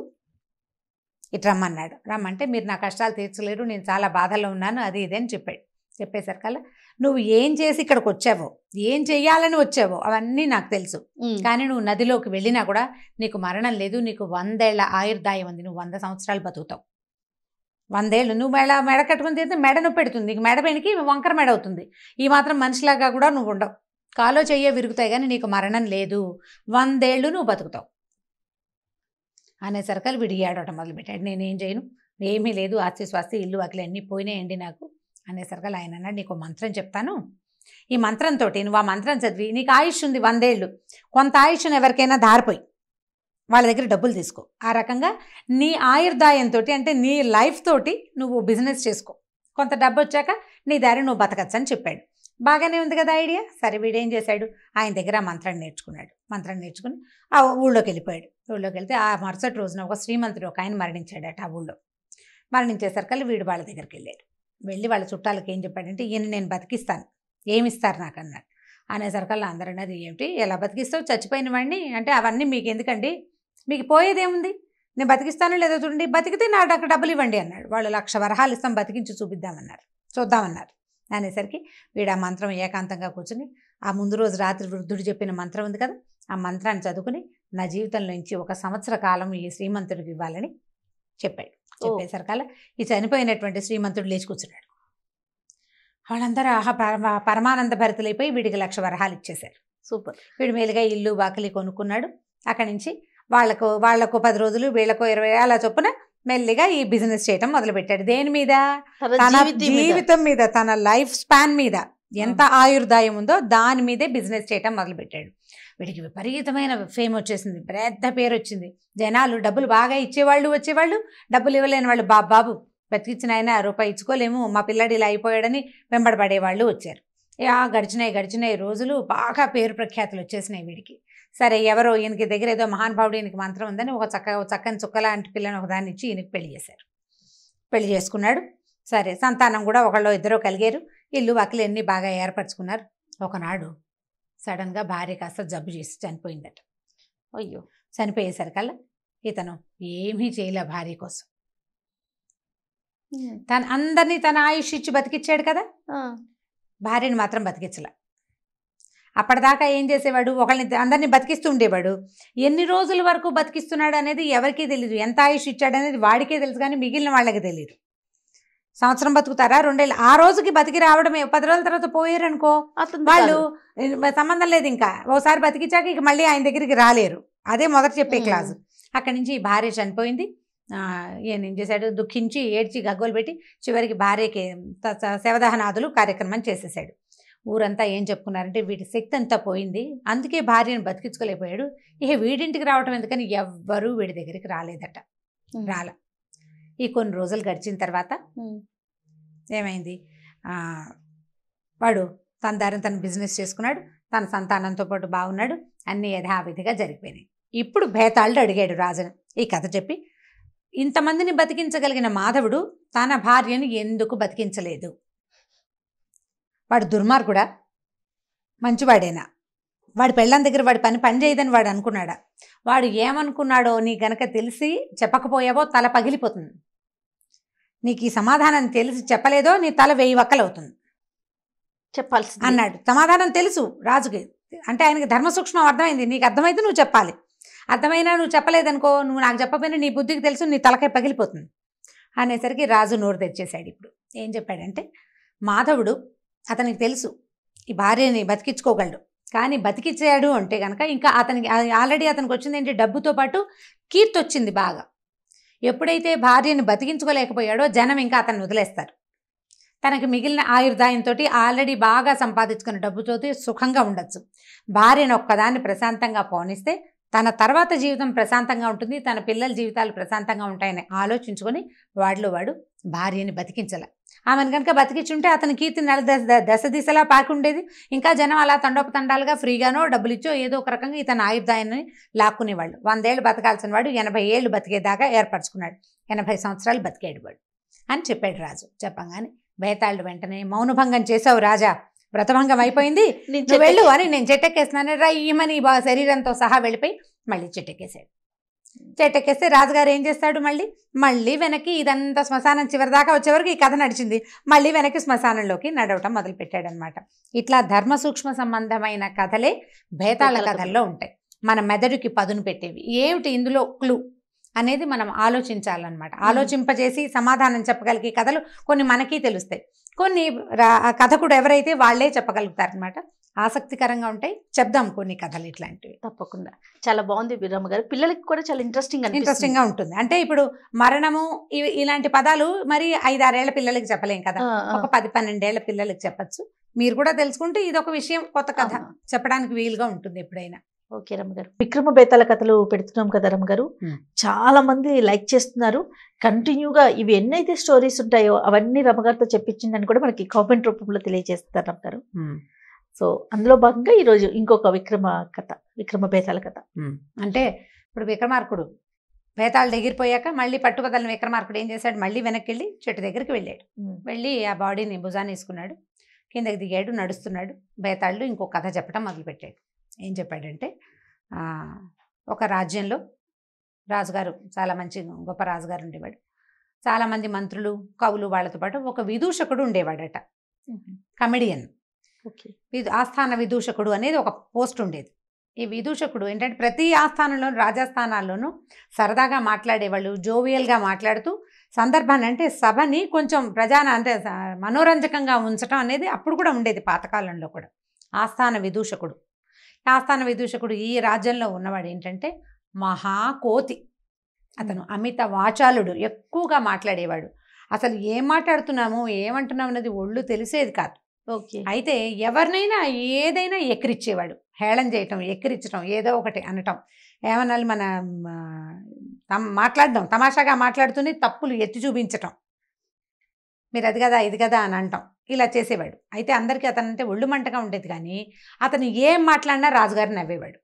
ఇటు రమ్మన్నాడు రమ్మంటే మీరు నా కష్టాలు తీర్చలేరు నేను చాలా బాధల్లో ఉన్నాను అది ఇది అని చెప్పాడు చెప్పేసరికల్లా నువ్వు ఏం చేసి ఇక్కడికి వచ్చావో ఏం చెయ్యాలని వచ్చావో అవన్నీ నాకు తెలుసు ఉమ్. కానీ నువ్వు నదిలోకి వెళ్ళినా కూడా నీకు మరణం లేదు నీకు వందేళ్ల ఆయుర్దాయం ఉంది నువ్వు వంద సంవత్సరాలు బతుకుతావు వందేళ్ళు నువ్వు మెడ మెడ కట్టుకుని తిరిగితే మెడ నొప్పి పెడుతుంది నీకు మెడ పెనికి వంకర మెడ అవుతుంది ఈ మాత్రం మనిషిలాగా కూడా నువ్వు ఉండవు కాలో చెయ్యో విరుగుతాయి కానీ నీకు మరణం లేదు వందేళ్ళు నువ్వు బతుకుతావు అనేసరికి వీడు ఏడవటం మొదలుపెట్టాడు నేనేం చేయను ఏమీ లేదు ఆస్తి స్వాస్తి ఇల్లు వాకిలి అన్నీ పోయినాయండి నాకు అనేసరికి ఆయన అన్నాడు నీకు మంత్రం చెప్తాను ఈ మంత్రంతో నువ్వు ఆ మంత్రం చదివి నీకు ఆయుష్ ఉంది వందేళ్ళు కొంత ఆయుష్ను ఎవరికైనా దారిపోయి వాళ్ళ దగ్గర డబ్బులు తీసుకో ఆ రకంగా నీ ఆయుర్దాయంతో అంటే నీ లైఫ్ తోటి నువ్వు బిజినెస్ చేసుకో కొంత డబ్బు వచ్చాక నీ దారి నువ్వు బతకచ్చు అని చెప్పాడు బాగానే ఉంది కదా ఐడియా సరే వీడేం చేశాడు ఆయన దగ్గర ఆ మంత్రాన్ని నేర్చుకున్నాడు మంత్రం నేర్చుకుని ఆ ఊళ్ళోకి వెళ్ళిపోయాడు ఊళ్ళోకి వెళ్తే ఆ మరుసటి రోజున ఒక శ్రీమంతుడు ఒక ఆయన మరణించాడట ఆ ఊళ్ళో మరణించేసరికల్లా వీడు వాళ్ళ దగ్గరికి వెళ్ళాడు వెళ్ళి వాళ్ళ చుట్టాలకి ఏం చెప్పాడంటే ఈయన నేను బతికిస్తాను ఏమి ఇస్తారు నాకు అన్నాడు అనేసరికల్లా అందరూ అన్నది ఏమిటి ఎలా బతికిస్తావు చచ్చిపోయిన వాడిని అంటే అవన్నీ మీకు ఎందుకండి మీకు పోయేదేముంది నేను బతికిస్తానో లేదో చూడండి బతికితే నాకు అక్కడ డబ్బులు ఇవ్వండి అన్నాడు వాళ్ళు లక్ష వరహాలు ఇస్తాం బతికించి చూపిద్దామన్నారు చూద్దామన్నారు అనేసరికి వీడు ఆ మంత్రం ఏకాంతంగా కూర్చుని ఆ ముందు రోజు రాత్రి వృద్ధుడు చెప్పిన మంత్రం ఉంది కదా ఆ మంత్రాన్ని చదువుకుని నా జీవితంలోంచి ఒక సంవత్సర కాలం ఈ శ్రీమంతుడికి ఇవ్వాలని చెప్పాడు చెప్పేసరికల్లా ఈ చనిపోయినటువంటి శ్రీమంతుడు లేచి కూర్చున్నాడు వాళ్ళందరూ ఆహా పరమ పరమానంద భరితులైపోయి వీడికి లక్ష వరహాలు ఇచ్చేశారు సూపర్ వీడు మేలుగా ఇల్లు బాకలి కొనుక్కున్నాడు అక్కడి నుంచి వాళ్ళకు వాళ్ళకు పది రోజులు వీళ్ళకు ఇరవై అలా చొప్పున మెల్లిగా ఈ బిజినెస్ చేయటం మొదలుపెట్టాడు దేని మీద తన తన జీవితం మీద. జీవితం మీద తన లైఫ్ స్పాన్ మీద ఎంత ఆయుర్దాయం ఉందో దాని మీదే బిజినెస్ చేయటం మొదలుపెట్టాడు వీడికి విపరీతమైన ఫేమ్ వచ్చేసింది పెద్ద పేరు వచ్చింది జనాలు డబ్బులు బాగా ఇచ్చేవాళ్ళు వచ్చేవాళ్ళు డబ్బులు ఇవ్వలేని వాళ్ళు బాబు బాబు బతికిచ్చిన ఆయన రూపాయి ఇచ్చుకోలేము మా పిల్లాడు ఇలా అయిపోయాడని వెంబడబడేవాళ్ళు వచ్చారు ఏ, ఆ గడిచినాయి గడిచినాయి రోజులు బాగా పేరు ప్రఖ్యాతులు వచ్చేసినాయి వీడికి సరే ఎవరో ఈయనకి దగ్గర ఏదో మహానుభావుడు ఈయనకి మంత్రం ఉందని ఒక చక్క ఒక చక్కని చుక్క లాంటి పిల్లని ఒక దాన్ని ఇచ్చి ఈయనకి పెళ్లి చేశారు పెళ్లి చేసుకున్నాడు సరే సంతానం కూడా ఒకళ్ళు ఇద్దరు కలిగారు ఇల్లు వాకిలు అన్నీ బాగా ఏర్పరచుకున్నారు ఒకనాడు సడన్గా భార్య కాస్త జబ్బు చేసి చనిపోయిందట అయ్యో చనిపోయేసరికల్లా ఇతను ఏమీ చేయలే భార్య కోసం తన అందరినీ తన ఆయుష్ ఇచ్చి బతికిచ్చాడు కదా ఆ, భార్యని మాత్రం బతికించలే అప్పటిదాకా ఏం చేసేవాడు ఒకళ్ళని అందరినీ బతికిస్తూ ఉండేవాడు ఎన్ని రోజుల వరకు బతికిస్తున్నాడు అనేది ఎవరికీ తెలియదు ఎంత ఆయుష్ ఇచ్చాడు అనేది వాడికే తెలుసు కానీ మిగిలిన వాళ్ళకి తెలియదు సంవత్సరం బతుకుతారా రెండేళ్ళు ఆ రోజుకి బతికి రావడమే పది రోజుల తర్వాత పోయారనుకో అతను వాళ్ళు సంబంధం లేదు ఇంకా ఓసారి బతికించాక ఇక మళ్ళీ ఆయన దగ్గరికి రాలేరు అదే మొదట చెప్పే మ్మ్. క్లాసు అక్కడి నుంచి ఈ భార్య చనిపోయింది ఆ, ఈయన ఏం చేశాడు దుఃఖించి ఏడ్చి గగ్గోలు పెట్టి చివరికి భార్యకి త- త- శవదహనాదులు కార్యక్రమం చేసేసాడు ఊరంతా ఏం చెప్పుకున్నారంటే వీటి శక్తి అంతా పోయింది అందుకే భార్యను బతికించుకోలేకపోయాడు ఇక వీడింటికి రావటం ఎందుకని ఎవ్వరూ వీడి దగ్గరికి రాలేదట ఉమ్, రాల ఈ కొన్ని రోజులు గడిచిన తర్వాత ఉమ్, ఏమైంది ఆ, వాడు తన దారిని తను బిజినెస్ చేసుకున్నాడు తన సంతానంతో పాటు బాగున్నాడు అన్ని యథావిధిగా జరిగిపోయినాయి ఇప్పుడు భేతాళుడు అడిగాడు రాజును ఈ కథ చెప్పి ఇంతమందిని బతికించగలిగిన మాధవుడు తన భార్యను ఎందుకు బతికించలేదు వాడు దుర్మార్గుడా మంచివాడేనా వాడి పెళ్ళాం దగ్గర వాడి పని పని చేయదని వాడు అనుకున్నాడా వాడు ఏమనుకున్నాడో నీ గనక తెలిసి చెప్పకపోయావో తల పగిలిపోతుంది నీకు ఈ సమాధానం తెలిసి చెప్పలేదో నీ తల వెయ్యి వక్కలవుతుంది చెప్పాల్సింది అన్నాడు సమాధానం తెలుసు రాజుకి అంటే ఆయనకి ధర్మ సూక్ష్మం అర్థమైంది నీకు అర్థమైతే నువ్వు చెప్పాలి అర్థమైనా నువ్వు చెప్పలేదనుకో నువ్వు నాకు చెప్పకపోయినా నీ బుద్ధికి తెలుసు నీ తలకాయ పగిలిపోతుంది అనేసరికి రాజు నోరు తెచ్చేశాడు ఇప్పుడు ఏం చెప్పాడంటే మాధవుడు అతనికి తెలుసు ఈ భార్యని బతికించుకోగలడు కానీ బతికించాడు అంటే కనుక ఇంకా అతనికి ఆల్రెడీ అతనికి వచ్చింది ఏంటి డబ్బుతో పాటు కీర్తి వచ్చింది బాగా ఎప్పుడైతే భార్యని బతికించుకోలేకపోయాడో జనం ఇంకా అతన్ని వదిలేస్తారు తనకి మిగిలిన ఆయుర్దాయంతో ఆల్రెడీ బాగా సంపాదించుకున్న డబ్బుతో సుఖంగా ఉండొచ్చు భార్యను ఒక్కదాన్ని ప్రశాంతంగా పోనిస్తే తన తర్వాత జీవితం ప్రశాంతంగా ఉంటుంది తన పిల్లల జీవితాలు ప్రశాంతంగా ఉంటాయని ఆలోచించుకొని వాడిలో వాడు భార్యని బతికించాల ఆమెను కనుక బతికించుంటే అతని కీర్తి నెల దశ దశ దిశలా పాకి ఉండేది ఇంకా జనం అలా తండోపతండాలుగా ఫ్రీగానో డబ్బులు ఇచ్చో ఏదో ఒక రకంగా ఇతని ఆయుర్దాయాన్ని లాక్కునేవాళ్ళు వందేళ్ళు బతకాల్సిన వాడు ఎనభై ఏళ్ళు బతికేదాకా ఏర్పరచుకున్నాడు ఎనభై సంవత్సరాలు బతికాడు వాడు అని చెప్పాడు రాజు చెప్పంగానే బేతాళుడు వెంటనే మౌనభంగం చేసావు రాజా వ్రతభంగం అయిపోయింది నేను నువ్వు వెళ్ళు అని నేను చెట్టెక్కేస్తున్నాను రా ఈమని బా శరీరంతో సహా వెళ్ళిపోయి మళ్ళీ చెట్టెక్కేసాడు చెట్టెక్కేస్తే రాజుగారు ఏం చేస్తాడు మళ్ళీ మళ్ళీ వెనక్కి ఇదంతా శ్మశానం చివరి దాకా వచ్చే వరకు ఈ కథ నడిచింది మళ్ళీ వెనక్కి శ్మశానంలోకి నడవటం మొదలు పెట్టాడనమాట ఇట్లా ధర్మ సూక్ష్మ సంబంధమైన కథలే భేతాళ భేతాళ కథల్లో ఉంటాయి మన మెదడుకి పదును పెట్టేవి ఏమిటి ఇందులో క్లూ అనేది మనం ఆలోచించాలన్నమాట ఆలోచింపజేసి సమాధానం చెప్పగలిగే కథలు కొన్ని మనకి తెలుస్తాయి కొన్ని రా- ఆ కథకుడు ఎవరైతే వాళ్ళే చెప్పగలుగుతారనమాట ఆసక్తికరంగా ఉంటాయి చెప్దాం కొన్ని కథలు ఇట్లాంటివి తప్పకుండా చాలా బాగుంది వీరమ్మ గారు పిల్లలకి కూడా చాలా ఇంట్రెస్టింగ్ ఇంట్రెస్టింగ్ గా ఉంటుంది అంటే ఇప్పుడు మరణము ఇవి- ఇలాంటి పదాలు మరి ఐదారేళ్ల పిల్లలకి చెప్పలేం కదా ఒక పది పన్నెండేళ్ల పిల్లలకి చెప్పచ్చు మీరు కూడా తెలుసుకుంటే ఇది ఒక విషయం కొత్త కథ అవును. చెప్పడానికి వీలుగా ఉంటుంది ఎప్పుడైనా ఓకే రమ్మగారు విక్రమ బేతాల కథలు పెడుతున్నాం కదా రమ్మగారు Hmm. చాలా మంది లైక్ చేస్తున్నారు కంటిన్యూగా ఇవి ఎన్నైతే స్టోరీస్ ఉంటాయో అవన్నీ రమ్మగారితో చెప్పించిందని కూడా మనకి కామెంట్ రూపంలో తెలియజేస్తున్నారు రమ్మగారు సో అందులో భాగంగా ఈరోజు ఇంకొక విక్రమ కథ విక్రమ బేతాల కథ అంటే ఇప్పుడు విక్రమార్కుడు వేతాళ ఎగిరిపోయాక మళ్ళీ పట్టుబదలని విక్రమార్కుడు ఏం చేశాడు మళ్ళీ వెనక్కి వెళ్ళి చెట్టు దగ్గరికి వెళ్ళాడు వెళ్ళి ఆ బాడీని భుజాన్ని వేసుకున్నాడు కిందకి దిగాడు నడుస్తున్నాడు బేతాళ్ళు ఇంకో కథ చెప్పడం మొదలుపెట్టాడు ఏం చెప్పాడంటే ఆ, ఒక రాజ్యంలో రాజుగారు చాలా మంచి గొప్ప రాజుగారు ఉండేవాడు చాలామంది మంత్రులు కవులు వాళ్ళతో పాటు ఒక విదూషకుడు ఉండేవాడట కమెడియన్ ఓకే విదు ఆస్థాన విదూషకుడు అనేది ఒక పోస్ట్ ఉండేది ఈ విదూషకుడు ఏంటంటే ప్రతి ఆస్థానంలో రాజస్థానాల్లోనూ సరదాగా మాట్లాడేవాళ్ళు జోవియల్గా మాట్లాడుతూ సందర్భాన్ని అంటే సభని కొంచెం ప్రజాన అంటే స- మనోరంజకంగా ఉంచడం అనేది అప్పుడు కూడా ఉండేది పాతకాలంలో కూడా ఆస్థాన విదూషకుడు ఆస్థాన విదూషకుడు ఈ రాజ్యంలో ఉన్నవాడు ఏంటంటే మహాకోతి అతను అమిత వాచాలుడు ఎక్కువగా మాట్లాడేవాడు అసలు ఏం మాట్లాడుతున్నాము ఏమంటున్నాము అనేది ఒళ్ళు తెలిసేది కాదు ఓకే అయితే ఎవరినైనా ఏదైనా ఎక్కిరిచ్చేవాడు హేళన చేయటం ఎక్కిరించడం ఏదో ఒకటి అనటం ఏమనాలి మన ఆ, తమ్ మాట్లాడడం తమాషాగా మాట్లాడుతూనే తప్పులు ఎత్తి చూపించటం మీరు అది కదా ఇది కదా అని అంటాం ఇలా చేసేవాడు అయితే అందరికీ అతనంటే ఒళ్ళు మంటగా ఉండేది కానీ అతను ఏం మాట్లాడినా రాజుగారు నవ్వేవాడు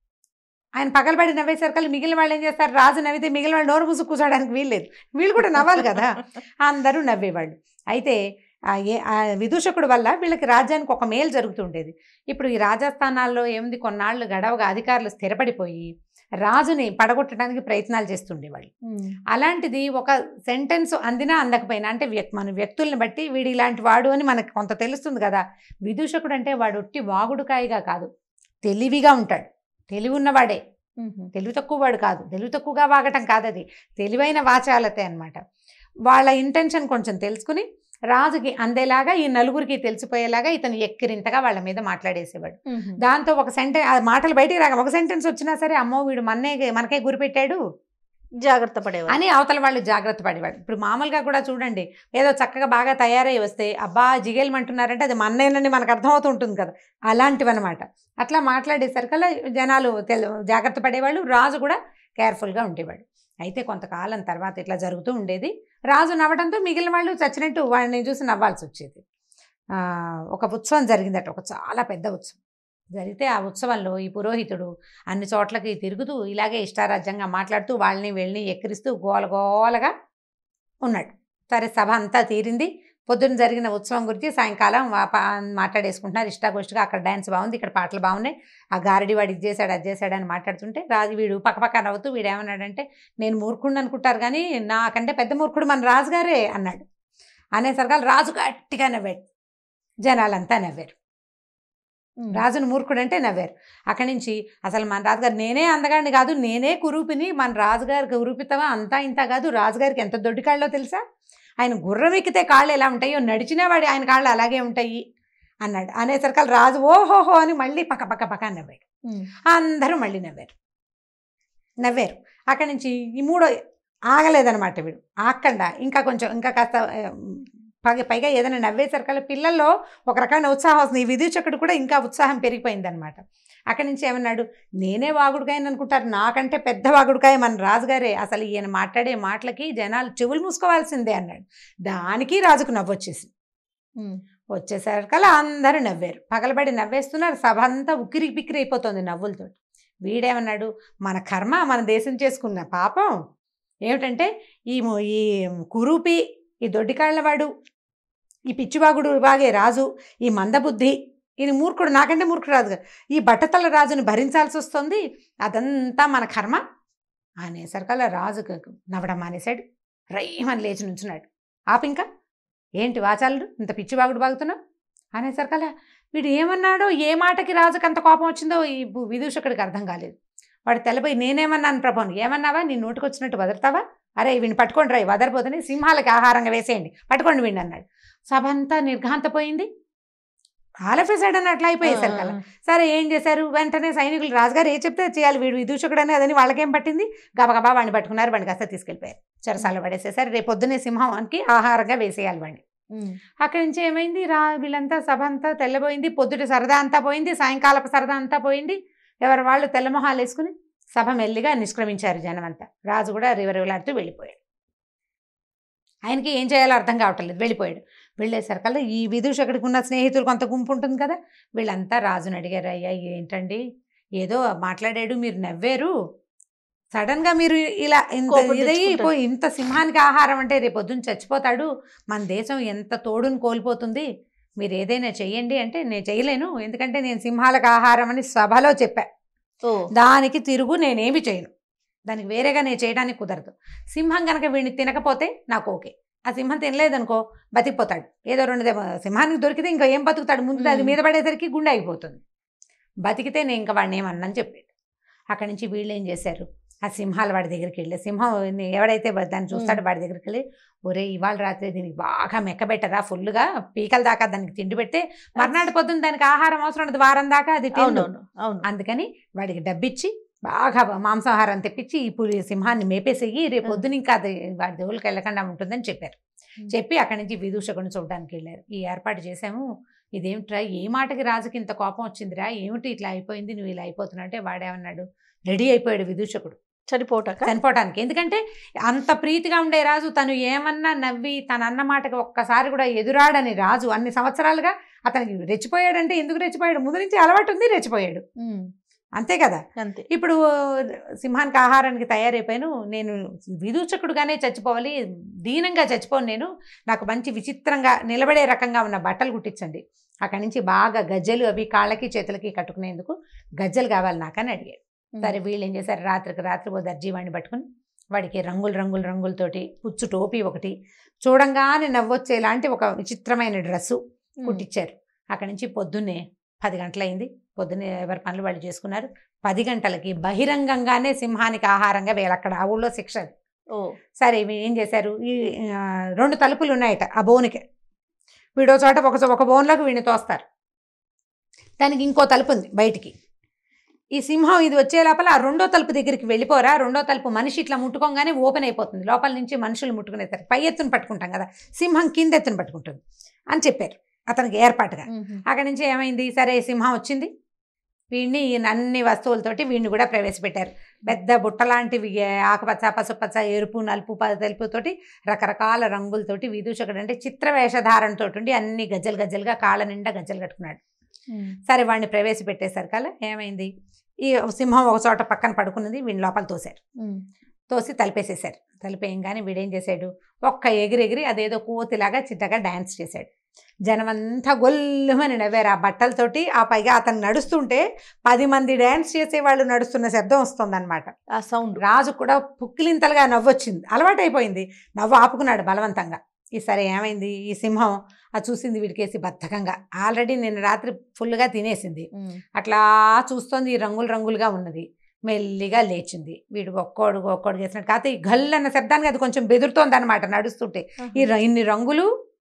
ఆయన పగలబడి నవ్వేసరికి మిగిలిన వాళ్ళు ఏం చేస్తారు రాజు నవ్వితే మిగిలిన వాళ్ళు నోరు మూసు కూర్చోడానికి వీల్లేదు వీళ్ళు కూడా నవ్వాలి కదా అందరూ నవ్వేవాళ్ళు అయితే ఆ ఏ ఆ విదూషకుడు వల్ల వీళ్ళకి రాజ్యానికి ఒక మేలు జరుగుతుండేది ఇప్పుడు ఈ రాజస్థానాల్లో ఏముంది కొన్నాళ్ళు గడవగా అధికారులు స్థిరపడిపోయి రాజుని పడగొట్టడానికి ప్రయత్నాలు చేస్తుండేవాళ్ళు అలాంటిది ఒక సెంటెన్స్ అందినా అందకపోయినా అంటే వ్యక్ మన వ్యక్తుల్ని బట్టి వీడు ఇలాంటి వాడు అని మనకు కొంత తెలుస్తుంది కదా విదూషకుడు అంటే వాడు ఒట్టి వాగుడుకాయగా కాదు తెలివిగా ఉంటాడు తెలివి ఉన్నవాడే తెలివి తక్కువ వాడు కాదు తెలివి తక్కువగా వాగటం కాదు అది తెలివైన వాచాలతే అన్నమాట వాళ్ళ ఇంటెన్షన్ కొంచెం తెలుసుకుని రాజుకి అందేలాగా ఈ నలుగురికి తెలిసిపోయేలాగా ఇతను ఎక్కిరింతగా వాళ్ళ మీద మాట్లాడేసేవాడు దాంతో ఒక సెంటెన్స్ ఆ మాటలు బయటికి రాక ఒక సెంటెన్స్ వచ్చినా సరే అమ్మో వీడు మన్నే మనకే గురిపెట్టాడు జాగ్రత్త పడేవారు అని అవతల వాళ్ళు జాగ్రత్త పడేవాడు ఇప్పుడు మామూలుగా కూడా చూడండి ఏదో చక్కగా బాగా తయారై వస్తే అబ్బా జిగేలమంటున్నారంటే అది మన్నేనని మనకు అర్థమవుతూ ఉంటుంది కదా అలాంటివి అనమాట అట్లా మాట్లాడేసరికల్లా జనాలు తెలు జాగ్రత్త పడేవాళ్ళు రాజు కూడా కేర్ఫుల్గా ఉండేవాడు అయితే కొంతకాలం తర్వాత ఇట్లా జరుగుతూ ఉండేది రాజు నవ్వడంతో మిగిలిన వాళ్ళు చచ్చినట్టు వాడిని చూసి నవ్వాల్సి వచ్చేది ఆ, ఒక ఉత్సవం జరిగిందట ఒక చాలా పెద్ద ఉత్సవం జరిగితే ఆ ఉత్సవంలో ఈ పురోహితుడు అన్ని చోట్లకి తిరుగుతూ ఇలాగే ఇష్టారాజ్యంగా మాట్లాడుతూ వాళ్ళని వీళ్ళని ఎక్కిరిస్తూ గోలగోలగా ఉన్నాడు సరే సభ అంతా తీరింది పొద్దున్న జరిగిన ఉత్సవం గురించి సాయంకాలం వా- పా- మాట్లాడేసుకుంటున్నారు ఇష్టాగోష్ఠిగా అక్కడ డ్యాన్స్ బాగుంది ఇక్కడ పాటలు బాగున్నాయి ఆ గారడి వాడు ఇది చేశాడు అది చేశాడు అని మాట్లాడుతుంటే రాజు వీడు పక్కపక్క నవ్వుతూ వీడు ఏమన్నాడంటే నేను మూర్ఖుడిని అనుకుంటారు కానీ నాకంటే పెద్ద మూర్ఖుడు మన రాజుగారే అన్నాడు అనేసరికి రాజు గట్టిగా నవ్వాడు జనాలంతా నవ్వారు రాజును మూర్ఖుడు అంటే నవ్వారు అక్కడి నుంచి అసలు మన రాజుగారు నేనే అందగాడిని కాదు నేనే కురూపిని మన రాజుగారికి కురూపితమా అంతా ఇంత కాదు రాజుగారికి ఎంత దొడ్డి కాళ్ళో తెలుసా ఆయన గుర్రం ఎక్కితే కాళ్ళు ఎలా ఉంటాయో నడిచినా వాడి ఆయన కాళ్ళు అలాగే ఉంటాయి అన్నాడు అనేసరికి రాజు ఓహోహో అని మళ్ళీ పక్క పక్క పక్క నవ్వాడు అందరూ మళ్ళీ నవ్వారు నవ్వారు అక్కడి నుంచి ఈ మూడో ఆగలేదనమాట వీడు ఆగకుండా ఇంకా కొంచెం ఇంకా కాస్త ఆ, పైగా పైగా ఏదైనా నవ్వేసరికల్లా పిల్లల్లో ఒక రకమైన ఉత్సాహం వస్తుంది ఈ విదూచకుడు కూడా ఇంకా ఉత్సాహం పెరిగిపోయిందనమాట అక్కడి నుంచి ఏమన్నాడు నేనే వాగుడుకాయని అనుకుంటారు నాకంటే పెద్ద వాగుడుకాయ మన రాజుగారే అసలు ఈయన మాట్లాడే మాటలకి జనాలు చెవులు మూసుకోవాల్సిందే అన్నాడు దానికి రాజుకు నవ్వొచ్చేసింది వచ్చేసరికల్లా అందరూ నవ్వారు పగలబడి నవ్వేస్తున్నారు సభ అంతా ఉక్కిరి పిక్కిరి అయిపోతుంది నవ్వులతో వీడేమన్నాడు మన కర్మ మన దేశం చేసుకున్న పాపం ఏమిటంటే ఈ ము- ఈ కురూపి ఈ దొడ్డికాళ్ళవాడు ఈ పిచ్చివాగుడు బాగే రాజు ఈ మందబుద్ధి ఈయన మూర్ఖుడు నాకంటే మూర్ఖుడు రాదు కదా. ఈ బట్టతల రాజుని భరించాల్సి వస్తుంది అదంతా మన కర్మ అనేసరికల్లా రాజు క- నవ్వడం మానేశాడు రైమని లేచి నుంచున్నాడు ఆపింకా ఏంటి వాచాలుడు ఇంత పిచ్చివాగుడు బాగుతున్నావు అనేసరికల్లా వీడు ఏమన్నాడో ఏ మాటకి రాజుకి అంత కోపం వచ్చిందో ఈ bu- విదూషకుడికి అర్థం కాలేదు వాడు తెల్లబోయి నేనేమన్నాను ప్రభావం ఏమన్నావా నీ నోటికి వచ్చినట్టు వదలతావా అరే వీడిని పట్టుకోండి రా వదరిపోతుంది సింహాలకి ఆహారంగా వేసేయండి పట్టుకోండి వీడిని అన్నాడు సభ అంతా నిర్ఘాంతపోయింది ఆలఫేసాడు అని అట్లా అయిపోయేసరి కల్లా సరే ఏం చేశారు వెంటనే సైనికులు రాజుగారు ఏ చెప్తే అది చేయాలి వీడు విదూషకుడని అదని వాళ్ళకేం పట్టింది గబగబా వాడిని పట్టుకున్నారు వాడిని కాస్త తీసుకెళ్ళిపోయారు చెరసాల పడేసేసారు రేపు పొద్దునే సింహానికి ఆహారంగా వేసేయాలి వాడిని ఉమ్. అక్కడి నుంచి ఏమైంది రా వీళ్ళంతా సభ అంతా తెల్లబోయింది పొద్దుట సరదా అంతా పోయింది సాయంకాలపు సరదా అంతా పోయింది ఎవరు వాళ్ళు తెల్లమొహాలు వేసుకుని సభ మెల్లిగా నిష్క్రమించారు జనం అంతా రాజు కూడా రివరివలాడుతూ వెళ్ళిపోయాడు ఆయనకి ఏం చేయాలో అర్థం కావట్లేదు వెళ్ళిపోయాడు వెళ్ళేసరికల్లా ఈ విదూషకుడికి ఉన్న స్నేహితులు కొంత గుంపు ఉంటుంది కదా వీళ్ళంతా రాజుని అడిగారు అయ్యా ఏంటండి ఏదో మాట్లాడాడు మీరు నవ్వారు సడన్ గా మీరు ఇలా ఇంత కోపం ఇదై తెచ్చుకుంటారు. పోయి ఇంత సింహానికి ఆహారం అంటే రేపు పొద్దున్న చచ్చిపోతాడు మన దేశం ఎంత తోడుని కోల్పోతుంది మీరు ఏదైనా చెయ్యండి అంటే నేను చేయలేను ఎందుకంటే నేను సింహాలకు ఆహారం అని సభలో చెప్పా ఓ దానికి తిరుగు నేనేమి చేయను దానికి వేరేగా నేను చేయడానికి కుదరదు సింహం కనుక వీడిని తినకపోతే నాకు ఓకే ఆ సింహం తినలేదనుకో బతికిపోతాడు ఏదో రెండు దెబ్బ- సింహానికి దొరికితే ఇంకా ఏం బతుకుతాడు ముందు అది మ్మ్. మీద పడేసరికి గుండె అయిపోతుంది బతికితే నేను ఇంకా వాడిని ఏమన్నాను చెప్పాడు అక్కడి నుంచి వీళ్ళు ఏం చేశారు ఆ సింహాలు వాడి దగ్గరికి వెళ్ళి సింహం ఎవడైతే బ- దాన్ని చూస్తాడో వాడి దగ్గరికి వెళ్ళి ఒరే ఇవాళ రాత్రి దీనికి బాగా మెక్కబెట్టరా ఫుల్గా పీకల దాకా దానికి తిండి పెడితే మర్నాడు పొద్దున్న దానికి ఆహారం అవసరం ఉండదు వారం దాకా అది తిందు అవునవును అవును అందుకని వాడికి డబ్బిచ్చి బాగా మాంసాహారం తెప్పించి ఈ పులి సింహాన్ని మేపేసేయి రేపు ఆ. పొద్దున ఇంకా అది వాడి దేవుళ్ళకి వెళ్ళకుండా ఉంటుందని చెప్పారు ఉమ్. చెప్పి అక్కడి నుంచి విదూషకుని చూడడానికి వెళ్ళారు ఈ ఏర్పాటు చేశాము ఇదేమిట్రా ఏ మాటకి రాజుకి ఇంత కోపం వచ్చిందిరా ఏమిటి ఇట్లా అయిపోయింది నువ్వు ఇలా అయిపోతున్నా అంటే వాడేమన్నాడు రెడీ అయిపోయాడు విదూషకుడు చనిపోటాక చనిపోవటానికి ఎందుకంటే అంత ప్రీతిగా ఉండే రాజు తను ఏమన్నా నవ్వి తన అన్న మాటకి ఒక్కసారి కూడా ఎదురాడని రాజు అన్ని సంవత్సరాలుగా అతనికి రెచ్చిపోయాడంటే ఎందుకు రెచ్చిపోయాడు ముందు నుంచి అలవాటు ఉంది రెచ్చిపోయాడు ఉమ్. అంతే కదా అంతే ఇప్పుడు సింహానికి ఆహారానికి తయారైపోయాను నేను విదూచకుడుగానే చచ్చిపోవాలి దీనంగా చచ్చిపోను నేను నాకు మంచి విచిత్రంగా నిలబడే రకంగా ఉన్న బట్టలు కుట్టించండి అక్కడి నుంచి బాగా గజ్జెలు అవి కాళ్ళకి చేతులకి కట్టుకునేందుకు గజ్జెలు కావాలి నాకని అడిగాడు ఉమ్. సరే వీళ్ళు ఏం చేశారు రాత్రికి రాత్రి ఓ దర్జీవాణ్ణి పట్టుకుని వాడికి రంగులు రంగులు రంగులతోటి పుచ్చు టోపీ ఒకటి చూడంగానే నవ్వొచ్చేలాంటి ఒక విచిత్రమైన డ్రెస్సు ఉమ్. కుట్టించారు అక్కడి నుంచి పొద్దున్నే పది గంటలైంది పొద్దున్నే ఎవరి పనులు వాళ్ళు చేసుకున్నారు పది గంటలకి బహిరంగంగానే సింహానికి ఆహారంగా వీళ్ళు అక్కడ ఆ ఊళ్ళో శిక్ష అది. ఓ సరే ఇవి ఏం చేశారు ఈ ఆ, రెండు తలుపులు ఉన్నాయట ఆ బోన్కి వీడో చోట ఒక ఒక బోన్లోకి వీడిని తోస్తారు దానికి ఇంకో తలుపు ఉంది బయటికి ఈ సింహం ఇది వచ్చే లోపల ఆ రెండో తలుపు దగ్గరికి వెళ్ళిపోరా రెండో తలుపు మనిషి ఇట్లా ముట్టుకోగానే ఓపెన్ అయిపోతుంది లోపల నుంచి మనుషులు ముట్టుకునేసరికి పై ఎత్తున పట్టుకుంటాం కదా సింహం కింద ఎత్తున పట్టుకుంటుంది అని చెప్పారు అతనికి ఏర్పాటుగా ఉమ్. అక్కడి నుంచి ఏమైంది సరే సింహం వచ్చింది వీడిని ఈయన అన్ని వస్తువులతోటి వీడిని కూడా ప్రవేశపెట్టారు పెద్ద బుట్టలాంటివి ఏ, ఆకుపచ్చ పసుపచ్చ ఎరుపు నలుపు ప- తెలుపుతోటి రకరకాల రంగులతోటి విదూషకుడు అంటే చిత్ర వేషధారణతో ఉండి అన్ని గజ్జలు గజ్జలుగా కాళ్ళ నిండా గజ్జలు కట్టుకున్నాడు ఉమ్. సరే వాడిని ప్రవేశపెట్టేసరికల్లా ఏమైంది ఈ సింహం ఒక చోట పక్కన పడుకున్నది వీడిని లోపల తోశారు ఉమ్. తోసి తలిపేసేశారు తలిపేయంగానే వీడేం చేశాడు ఒక్క ఎగిరెగిరి అదేదో కోతిలాగా చిట్టగా డ్యాన్స్ చేశాడు జనమంతా గొల్లుమని నవ్వారు ఆ బట్టలతోటి ఆ పైగా అతను నడుస్తుంటే పది మంది డ్యాన్స్ చేసే వాళ్ళు నడుస్తున్న శబ్దం వస్తుందన్నమాట ఆ సౌండ్ రాజు కూడా పుక్కిలింతలుగా నవ్వొచ్చింది అలవాటైపోయింది నవ్వు ఆపుకున్నాడు బలవంతంగా ఈ సరే ఏమైంది ఈ సింహం అది చూసింది వీడికేసి బద్ధకంగా ఆల్రెడీ నిన్న రాత్రి ఫుల్గా తినేసింది ఉమ్. అట్లా చూస్తోంది ఈ రంగులు రంగులుగా ఉన్నది మెల్లిగా లేచింది వీడు ఒక్కోడు ఒక్కోడు చేసినట్టు కాకపోతే ఈ గల్ అన్న శబ్దానికి అది కొంచెం బెదురుతోంది అనమాట నడుస్తుంటే ఈ ర- ఇన్ని రంగులు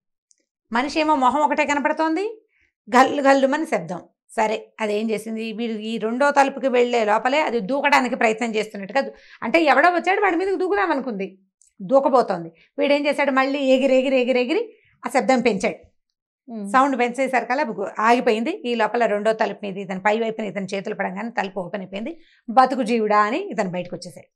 మనిషి ఏమో మొహం ఒకటే కనపడుతోంది గల్లు గల్లుమని శబ్దం సరే అదేం చేసింది వీడు ఈ రెండో తలుపుకి వెళ్ళే లోపలే అది దూకడానికి ప్రయత్నం చేస్తున్నట్టుగా దు- అంటే ఎవడో వచ్చాడు వాడి మీదకి దూకుదాం అనుకుంది దూకబోతోంది వీడేం చేశాడు మళ్ళీ ఎగిరి ఎగిరి ఎగిరి ఎగిరి ఆ శబ్దం పెంచాడు ఉమ్. సౌండ్ పెంచేసరికల్లా గు- ఆగిపోయింది ఈ లోపల రెండో తలుపు మీద ఇతను పై వైపున ఇతను చేతులు పడంగానే తలుపు ఓపెన్ అయిపోయింది బతుకు జీవుడా అని ఇతను బయటకు వచ్చేసాడు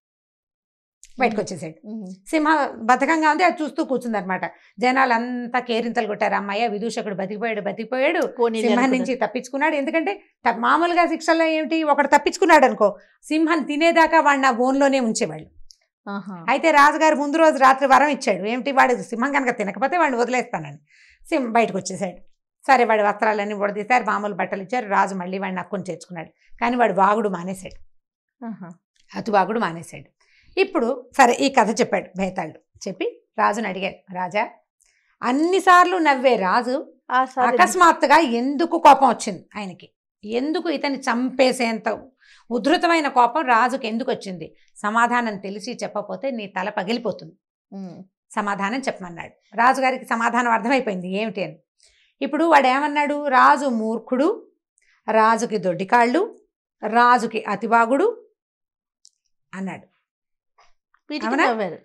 బయటకు వచ్చేసాడు ఉమ్. సింహ బతకంగా ఉంది అది చూస్తూ కూర్చుంది అనమాట జనాలు అంతా కేరింతలు కొట్టారు అమ్మాయ విదూషకుడు బతికిపోయాడు బతికిపోయాడు పోనీలే సింహం అనుకున్నా. నుంచి తప్పించుకున్నాడు ఎందుకంటే త- మామూలుగా శిక్షల్లో ఏమిటి ఒకడు తప్పించుకున్నాడు అనుకో సింహం తినేదాకా వాడిని ఆ బోన్లోనే ఉంచేవాళ్ళు ఆహా. అయితే రాజుగారు ముందు రోజు రాత్రి వరం ఇచ్చాడు ఏమిటి వాడు సింహం కనుక తినకపోతే వాడిని వదిలేస్తానని సింహం బయటకు వచ్చేసాడు సరే వాడి వస్త్రాలన్నీ ఉడదీశారు మామూలు బట్టలు ఇచ్చారు రాజు మళ్ళీ వాడిని అక్కుని చేర్చుకున్నాడు కానీ వాడు వాగుడు మానేశాడు ఆహా. అతి వాగుడు మానేశాడు ఇప్పుడు సరే ఈ కథ చెప్పాడు బేతాళుడు చెప్పి రాజుని అడిగాడు రాజా అన్నిసార్లు నవ్వే రాజు ఆ సారి అకస్మాత్తుగా ఎందుకు కోపం వచ్చింది ఆయనకి ఎందుకు ఇతన్ని చంపేసేంత ఉధృతమైన కోపం రాజుకి ఎందుకు వచ్చింది సమాధానం తెలిసి చెప్పకపోతే నీ తల పగిలిపోతుంది ఉమ్. సమాధానం చెప్పమన్నాడు రాజుగారికి సమాధానం అర్థమైపోయింది ఏమిటి అని ఇప్పుడు వాడు ఏమన్నాడు రాజు మూర్ఖుడు రాజుకి దొడ్డికాళ్ళు రాజుకి అతివాగుడు అన్నాడు వీటికి అవునా? నవ్వారు ఆ,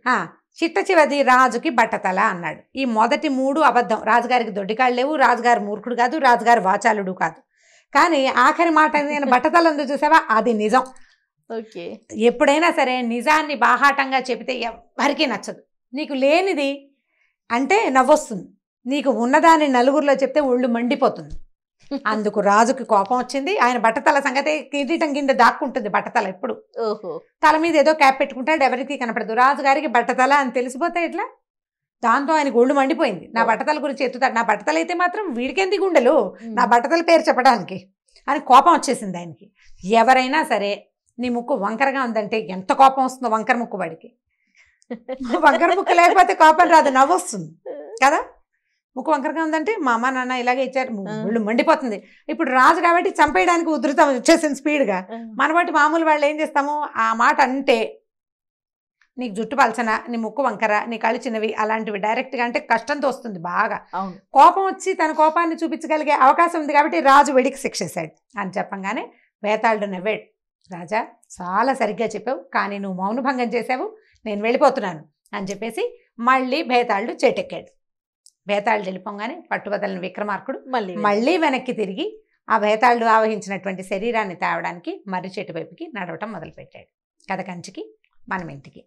చిట్ట చివరిది రాజుకి బట్టతల అన్నాడు ఈ మొదటి మూడు అబద్ధం రాజుగారికి దొడ్డికాళ్ళు లేవు రాజుగారు మూర్ఖుడు కాదు రాజుగారు వాచాలుడు కాదు కానీ ఆఖరి మాట నేను బట్టతల ఉంది చూసావా అది నిజం ఓకే ఎప్పుడైనా సరే నిజాన్ని బాహాటంగా చెబితే ఎవ్వరికీ నచ్చదు నీకు లేనిది అంటే నవ్వొస్తుంది నీకు ఉన్నదాన్ని నలుగురిలో చెప్తే ఒళ్ళు మండిపోతుంది అందుకు రాజుకి కోపం వచ్చింది ఆయన బట్టతల సంగతి కిరీటం కింద దాక్కుంటుంది బట్టతల ఎప్పుడు ఓహో తల మీద ఏదో క్యాప్ పెట్టుకుంటాడు ఎవరికి కనపడదు రాజుగారికి బట్టతల అని తెలిసిపోతే ఎట్లా దాంతో ఆయన ఒళ్ళు మండిపోయింది నా బట్టతల గురించి ఎత్తుతాడు నా బట్టతల అయితే మాత్రం వీడికెంది గుండెలు నా బట్టతల పేరు చెప్పడానికి అని కోపం వచ్చేసింది ఆయనకి ఎవరైనా సరే నీ ముక్కు వంకరగా ఉందంటే ఎంత కోపం వస్తుందో వంకర ముక్కు వాడికి వంకర ముక్కు లేకపోతే కోపం రాదు నవ్వు వస్తుంది కదా ముక్కు వంకరగా ఉందంటే మా అమ్మ నాన్న ఇలాగే ఇచ్చారు ఆ. ఒళ్ళు మండిపోతుంది ఇప్పుడు రాజు కాబట్టి చంపేయడానికి ఉధృతం వచ్చేసింది స్పీడ్గా మన బట్టి మామూలు వాళ్ళు ఏం చేస్తాము ఆ మాట అంటే నీకు జుట్టు పలచన నీ ముక్కు వంకర నీ కళ్ళు చిన్నవి అలాంటివి డైరెక్ట్గా అంటే కష్టంతో వస్తుంది బాగా అవును కోపం వచ్చి తన కోపాన్ని చూపించగలిగే అవకాశం ఉంది కాబట్టి రాజు వెడికి శిక్షేశాడు అని చెప్పంగానే వేతాళుడు నవ్వాడు రాజా చాలా సరిగ్గా చెప్పావు కానీ నువ్వు మౌనభంగం చేసావు నేను వెళ్ళిపోతున్నాను అని చెప్పేసి మళ్ళీ భేతాళుడు చెట్టెక్కాడు భేతాళుడు వెళ్ళిపోగానే పట్టుబదలని విక్రమార్కుడు మళ్ళీ మళ్ళీ వెనక్కి తిరిగి ఆ భేతాళుడు ఆవహించినటువంటి శరీరాన్ని తేవడానికి మర్రి చెట్టు వైపుకి నడవటం మొదలుపెట్టాడు కథ కంచికి మనం ఇంటికి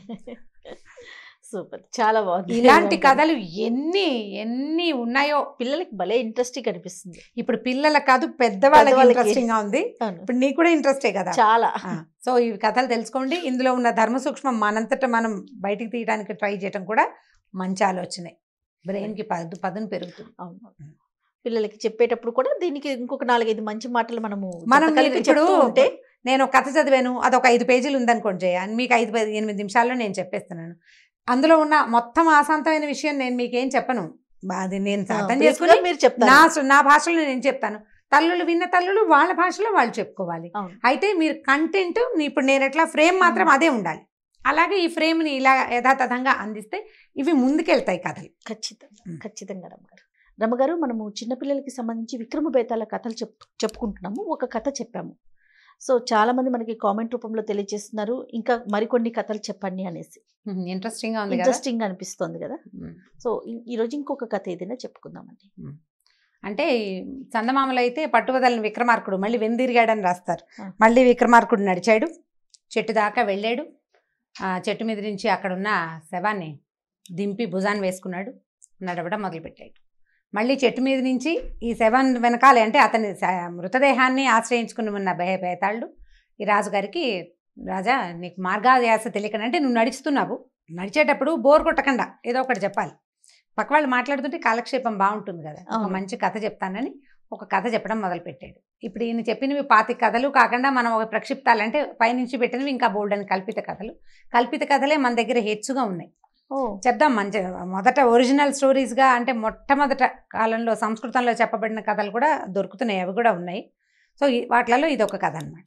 సూపర్ చాలా బాగుంది ఇలాంటి కథలు ఎన్ని ఎన్ని ఉన్నాయో పిల్లలకి భలే ఇంట్రెస్టింగ్ అనిపిస్తుంది ఇప్పుడు పిల్లల కాదు పెద్దవాళ్ళకి పెద్దవాళ్ళకి. ఇంట్రెస్టింగ్ గా ఉంది అవును ఇప్పుడు నీకు కూడా ఇంట్రెస్టే కదా చాలా ఆ, సో ఈ కథలు తెలుసుకోండి ఇందులో ఉన్న ధర్మ సూక్ష్మం మనంతట మనం బయటికి తీయడానికి ట్రై చేయడం కూడా మంచి ఆలోచనే బ్రెయిన్ కి పదు పదును పెరుగుతుంది అవును పిల్లలకి చెప్పేటప్పుడు కూడా దీనికి ఇంకొక నాలుగైదు మంచి మాటలు మనము మనం జత కలిపి ఇప్పుడు చెప్తూ ఉంటే నేను ఒక కథ చదివాను అది ఒక ఐదు పేజీలు ఉందనుకోండి జయ మీకు ఐదు పది ఎనిమిది నిమిషాల్లో నేను చెప్పేస్తున్నాను అందులో ఉన్న మొత్తం ఆశాంతమైన విషయం నేను మీకేం చెప్పను అది నేను ఆ, అర్థం brief గా చేసుకుని మీరు చెప్తారు నా నా భాషలో నేను చెప్తాను తల్లులు విన్న తల్లులు వాళ్ళ భాషలో వాళ్ళు చెప్పుకోవాలి అవును అయితే మీరు కంటెంట్ ఇప్పుడు నేను ఎట్లా ఫ్రేమ్ మాత్రం అదే ఉండాలి అలాగే ఈ ఫ్రేమ్ని ఇలా యథాతథంగా అందిస్తే ఇవి ముందుకెళ్తాయి కథలు ఖచ్చితంగా ఉమ్. ఖచ్చితంగా రమ్మగారు రమ్మగారు మనము చిన్నపిల్లలకి సంబంధించి విక్రమ బేతాల కథలు చెప్ చెప్పుకుంటున్నాము ఒక కథ చెప్పాము సో చాలా మంది మనకి కామెంట్ రూపంలో తెలియజేస్తున్నారు ఇంకా మరికొన్ని కథలు చెప్పండి అనేసి ఇంట్రెస్టింగ్ గా ఉంది కదా ఇంట్రెస్టింగ్ అనిపిస్తుంది కదా ఉమ్. సో ఈ- ఈ రోజు ఇంకొక కథ ఏదైనా చెప్పుకుందామండి అంటే ఈ చందమామలు అయితే పట్టువదలని విక్రమార్కుడు మళ్ళీ వెందిరిగాడని రాస్తారు ఆ. మళ్ళీ విక్రమార్కుడు నడిచాడు చెట్టు దాకా వెళ్ళాడు ఆ చెట్టు మీద నుంచి అక్కడున్న శవాన్ని దింపి భుజాన్ని వేసుకున్నాడు నడవడం మొదలుపెట్టాడు మళ్ళీ చెట్టు మీద నుంచి ఈ శవం వెనకాలే అంటే అతని శ- మృతదేహాన్ని ఆశ్రయించుకుని ఉన్న భయ భేతాళ్ళు ఈ రాజుగారికి రాజా నీకు మార్గాధ్యాస తెలియకనంటే నువ్వు నడుస్తున్నావు నడిచేటప్పుడు బోర్ కొట్టకుండా ఏదో ఒకటి చెప్పాలి పక్క వాళ్ళు మాట్లాడుతుంటే కాలక్షేపం బాగుంటుంది కదా ఒక అవును. మంచి కథ చెప్తానని ఒక కథ చెప్పడం మొదలుపెట్టాడు ఇప్పుడు ఈయన చెప్పినవి పాతి కథలు కాకుండా మనం ఒక ప్రక్షిప్తాలు అంటే పైనుంచి పెట్టినవి ఇంకా బోల్డ్ అని కల్పిత కథలు కల్పిత కథలే మన దగ్గర హెచ్చుగా ఉన్నాయి ఓ చెప్దాం మంచి మొదట ఒరిజినల్ స్టోరీస్గా అంటే మొట్టమొదట కాలంలో సంస్కృతంలో చెప్పబడిన కథలు కూడా దొరుకుతున్నాయి అవి కూడా ఉన్నాయి సో ఈ- వాటిలలో ఇది ఒక కథ అనమాట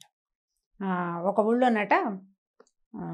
ఒక ఊళ్ళోనట ఆ,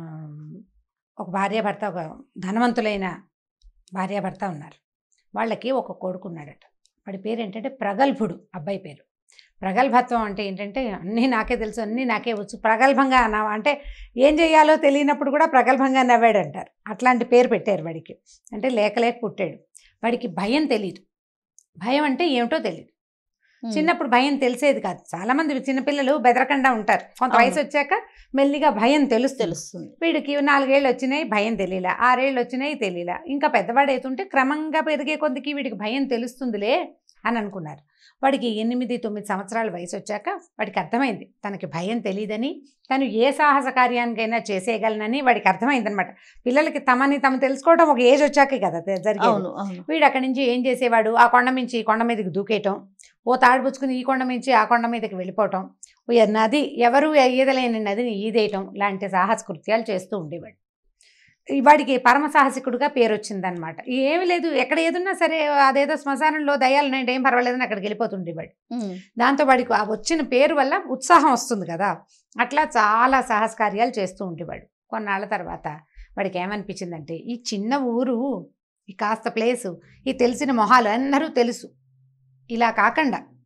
ఒక భార్యాభర్త ఒక ధనవంతులైన భార్యాభర్త ఉన్నారు వాళ్ళకి ఒక కొడుకు ఉన్నాడట వాడి పేరు ఏంటంటే ప్రగల్భుడు అబ్బాయి పేరు ప్రగల్భత్వం అంటే ఏంటంటే అన్నీ నాకే తెలుసు అన్నీ నాకే వచ్చు ప్రగల్భంగా అన్నావా అంటే ఏం చేయాలో తెలియనప్పుడు కూడా ప్రగల్భంగా నవ్వాడు అంటారు అట్లాంటి పేరు పెట్టారు వాడికి అంటే లేక లేక పుట్టాడు వాడికి భయం తెలియదు భయం అంటే ఏమిటో తెలియదు ఉమ్. చిన్నప్పుడు భయం తెలిసేది కాదు చాలా మంది చిన్నపిల్లలు బెదరకుండా ఉంటారు కొంత అవును. వయసు వచ్చాక మెల్లిగా భయం తెలుస్తుంది తెలుస్తుంది వీడికి నాలుగేళ్ళు వచ్చినాయి భయం తెలియలా ఆరేళ్ళు వచ్చినాయి తెలియలా ఇంకా పెద్దవాడు అవుతుంటే క్రమంగా పెరిగే కొద్దికి వీడికి భయం తెలుస్తుందిలే అని అనుకున్నారు వాడికి ఎనిమిది తొమ్మిది సంవత్సరాల వయసు వచ్చాక వాడికి అర్థమైంది తనకి భయం తెలియదని తను ఏ సాహస కార్యానికైనా చేసేయగలనని వాడికి అర్థమైందనమాట పిల్లలకి తమని తమ తెలుసుకోవడం ఒక ఏజ్ వచ్చాకే కదా తె- జరిగేది అవును అవును వీడు అక్కడి నుంచి ఏం చేసేవాడు ఆ కొండ మించి ఈ కొండ మీదకి దూకేయటం ఓ తాడు పుచ్చుకుని ఈ కొండ మించి ఆ కొండ మీదకి వెళ్ళిపోవటం ఓ ఎ- నది ఎవరు ఈదలేని నదిని ఈదేయటం లాంటి సాహస కృత్యాలు చేస్తూ ఉండేవాడు ఈ వాడికి పరమ సాహసికుడుగా పేరు వచ్చిందనమాట ఏమి లేదు ఎక్కడ ఏదున్నా సరే అదేదో శ్మశానంలో దయాలు నేను ఏం పర్వాలేదని అక్కడికి వెళ్ళిపోతుండేవాడు ఉమ్. దాంతో వాడికి ఆ వచ్చిన పేరు వల్ల ఉత్సాహం వస్తుంది కదా అట్లా చాలా సాహస కార్యాలు చేస్తూ ఉండేవాడు కొన్నాళ్ళ తర్వాత వాడికి ఏమనిపించిందంటే ఈ చిన్న ఊరు ఈ కాస్త ప్లేసు ఈ తెలిసిన మొహాలు అందరూ తెలుసు ఇలా కాకుండా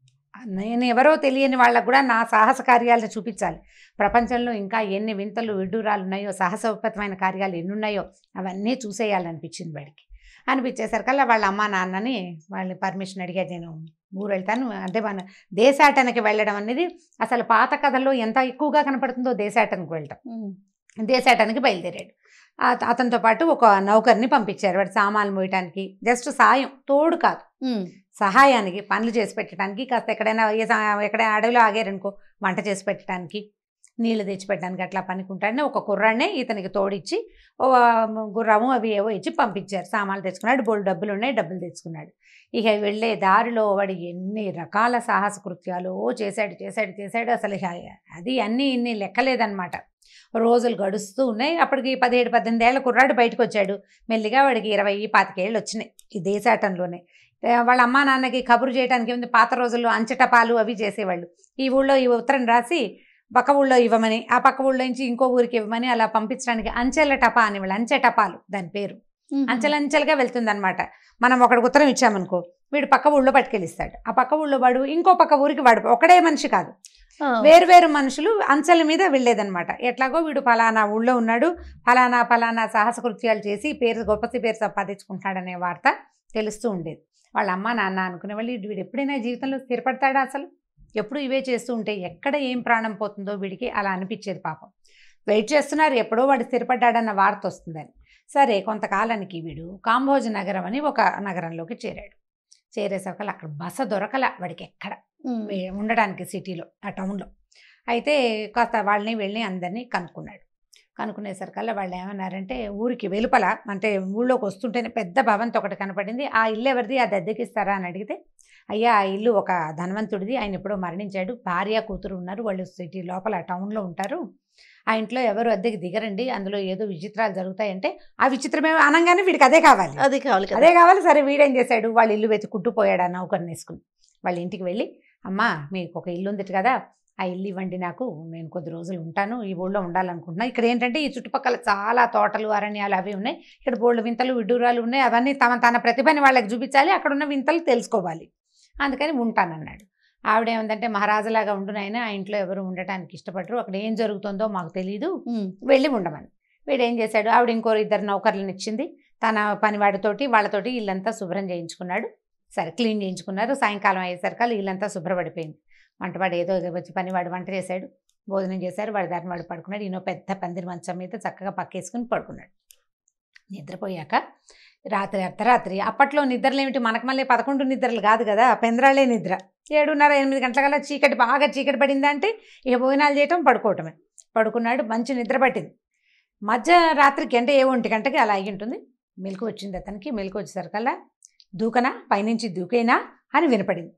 నేను ఎవరో తెలియని వాళ్ళకు కూడా నా సాహస కార్యాలను చూపించాలి ప్రపంచంలో ఇంకా ఎన్ని వింతలు విడ్డూరాలు ఉన్నాయో సాహసోపేతమైన కార్యాలు ఎన్ని ఉన్నాయో అవన్నీ చూసేయాలనిపించింది వాడికి అనిపించేసరికల్లా వాళ్ళ అమ్మ నాన్నని వాళ్ళని పర్మిషన్ అడిగా నేను ఊరు వెళ్తాను అంటే మన దేశాటనకి వెళ్ళడం అనేది అసలు పాత కథల్లో ఎంత ఎక్కువగా కనపడుతుందో దేశాటనకు వెళ్ళటం దేశాటానికి బయలుదేరాడు ఆ- అతనితో పాటు ఒక నౌకర్ని పంపించారు వాడు సామాన్లు మోయటానికి జస్ట్ సాయం తోడు కాదు సహాయానికి పనులు చేసి పెట్టడానికి కాస్త ఎక్కడైనా ఏ సా- ఎక్కడైనా అడవిలో ఆగారనుకో వంట చేసి పెట్టడానికి నీళ్లు తెచ్చి పెట్టడానికి అట్లా పనికుంటాడని ఒక కుర్రాడినే ఇతనికి తోడిచ్చి ఓ గుర్రము అవి ఏవో ఇచ్చి పంపించారు సామాన్లు తెచ్చుకున్నాడు బోల్ డబ్బులు ఉన్నాయి డబ్బులు తెచ్చుకున్నాడు ఇక వెళ్ళే దారిలో వాడు ఎన్ని రకాల సాహస కృత్యాలు చేశాడు చేశాడు చేశాడు అసలు ఇక అది అన్నీ ఇన్ని లెక్కలేదన్నమాట రోజులు గడుస్తూ ఉన్నాయి అప్పటికి పదిహేడు పద్దెనిమిది ఏళ్ళ కుర్రాడు బయటకు వచ్చాడు మెల్లిగా వాడికి ఇరవై పాతికేళ్ళు వచ్చినాయి ఈ దేశాటంలోనే ఆ, వాళ్ళ అమ్మా నాన్నకి కబురు చేయడానికి ఉంది పాత రోజుల్లో అంచటపాలు అవి చేసేవాళ్ళు ఈ ఊళ్ళో ఈ ఉత్తరం రాసి పక్క ఊళ్ళో ఇవ్వమని ఆ పక్క ఊళ్ళో నుంచి ఇంకో ఊరికి ఇవ్వమని అలా పంపించడానికి అంచెల టపా అనేవాళ్ళు అంచె టపాలు దాని పేరు అంచెలంచెలుగా వెళ్తుందన్నమాట మనం ఒకడికి ఉత్తరం ఇచ్చామనుకో వీడు పక్క ఊళ్ళో పట్టుకెళ్ళిస్తాడు ఆ పక్క ఊళ్ళో వాడు ఇంకో పక్క ఊరికి వాడు ఒకడే మనిషి కాదు వేరు వేరు మనుషులు అంచెల మీద వెళ్ళేదన్నమాట ఎట్లాగో వీడు ఫలానా ఊళ్ళో ఉన్నాడు ఫలానా ఫలానా సాహస కృత్యాలు చేసి పేరు గొప్పసి పేరు సంపాదించుకుంటాడనే వార్త తెలుస్తూ ఉండేది వాళ్ళ అమ్మ నాన్న అనుకునే వాళ్ళు వీడు ఎప్పుడైనా జీవితంలో స్థిరపడతాడా అసలు ఎప్పుడు ఇవే చేస్తూ ఉంటే ఎక్కడ ఏం ప్రాణం పోతుందో వీడికి అలా అనిపించేది పాపం వెయిట్ చేస్తున్నారు ఎప్పుడో వాడు స్థిరపడ్డాడన్న వార్త వస్తుందని సరే కొంతకాలానికి వీడు కాంబోజ్ నగరం అని ఒక నగరంలోకి చేరాడు చేరేసరికి అక్కడ బస దొరకల వాడికి ఎక్కడ వే- ఉండడానికి సిటీలో ఆ టౌన్లో అయితే కాస్త వాళ్ళని వెళ్ళి అందరినీ కనుక్కున్నాడు కనుక్కునేసరికల్లా వాళ్ళు ఏమన్నారంటే ఊరికి వెలుపల అంటే ఊళ్ళోకి వస్తుంటేనే పెద్ద భవంతి ఒకటి కనపడింది ఆ ఇల్లు ఎవరిది అది అద్దెకిస్తారా అని అడిగితే అయ్యా ఆ ఇల్లు ఒక ధనవంతుడిది ఆయన ఎప్పుడో మరణించాడు భార్య కూతురు ఉన్నారు వాళ్ళు సిటీ లోపల టౌన్లో ఉంటారు ఆ ఇంట్లో ఎవరు అద్దెకి దిగరండి అందులో ఏదో విచిత్రాలు జరుగుతాయంటే ఆ విచిత్రమే అనగానే వీడికి అదే కావాలి అది కావాలి కదా అదే కావాలి సరే వీడేం చేశాడు వాళ్ళ ఇల్లు వెతుక్కుంటూ ఆ నౌకర్ని వేసుకుని వాళ్ళ ఇంటికి వెళ్ళి అమ్మా మీకు ఒక ఇల్లు ఉంది కదా ఆ ఇల్లు ఇవ్వండి నాకు నేను కొద్ది రోజులు ఉంటాను ఈ ఊళ్ళో ఉండాలనుకుంటున్నా ఇక్కడ ఏంటంటే ఈ చుట్టుపక్కల చాలా తోటలు అరణ్యాలు అవి ఉన్నాయి ఇక్కడ బోళ్ళు వింతలు విడ్డూరాలు ఉన్నాయి అవన్నీ తమ తన ప్రతిభని వాళ్ళకి చూపించాలి అక్కడ ఉన్న వింతలు తెలుసుకోవాలి అందుకని ఉంటానన్నాడు ఆవిడేమందంటే మహారాజులాగా ఉండునైనా ఆ ఇంట్లో ఎవరు ఉండటానికి ఇష్టపడరు అక్కడ ఏం జరుగుతుందో మాకు తెలియదు వెళ్ళి ఉండమని వీడు ఏం చేశాడు ఆవిడ ఇంకో ఇద్దరు నౌకర్లను ఇచ్చింది తన పనివాడితోటి వాళ్ళతోటి ఇల్లంతా శుభ్రం చేయించుకున్నాడు సరే క్లీన్ చేయించుకున్నారు సాయంకాలం అయ్యేసరికి ఇల్లంతా శుభ్రపడిపోయింది వంటవాడు ఏదో వచ్చి పనివాడు వంట చేశాడు భోజనం చేశారు వాడి దారిని వాడు పడుకున్నాడు ఈయన పెద్ద పందిరి మంచం మీద చక్కగా పక్కేసుకుని పడుకున్నాడు నిద్రపోయాక రాత్రి అర్ధరాత్రి అప్పట్లో నిద్రలు ఏమిటి మనకు మళ్ళీ పదకొండు నిద్రలు కాదు కదా పెందరాళ్ళే నిద్ర ఏడున్నర ఎనిమిది గంటలకల్లా చీకటి బాగా చీకటి పడిందంటే ఇక భోజనాలు చేయటం పడుకోవటమే పడుకున్నాడు మంచి నిద్ర పట్టింది మధ్య రాత్రికి అంటే ఏ ఒంటి గంటకి అలా అయి ఉంటుంది మెలకు వచ్చింది అతనికి మెలకు వచ్చేసరికల్లా దూకనా పైనుంచి దూకేనా అని వినపడింది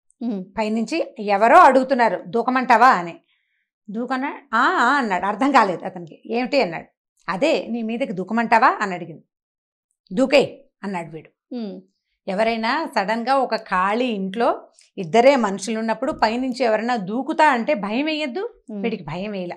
పైనుంచి ఎవరో అడుగుతున్నారు దూకమంటావా అని దూకనా "ఆ, ఆ" అన్నాడు అర్థం కాలేదు అతనికి ఏమిటి అన్నాడు అదే నీ మీదకి దూకమంటావా అని అడిగింది దూకే అన్నాడు వీడు ఎవరైనా సడన్గా ఒక ఖాళీ ఇంట్లో ఇద్దరే మనుషులు ఉన్నప్పుడు పైనుంచి ఎవరైనా దూకుతా అంటే భయం వేయద్దు వీడికి భయం వేయల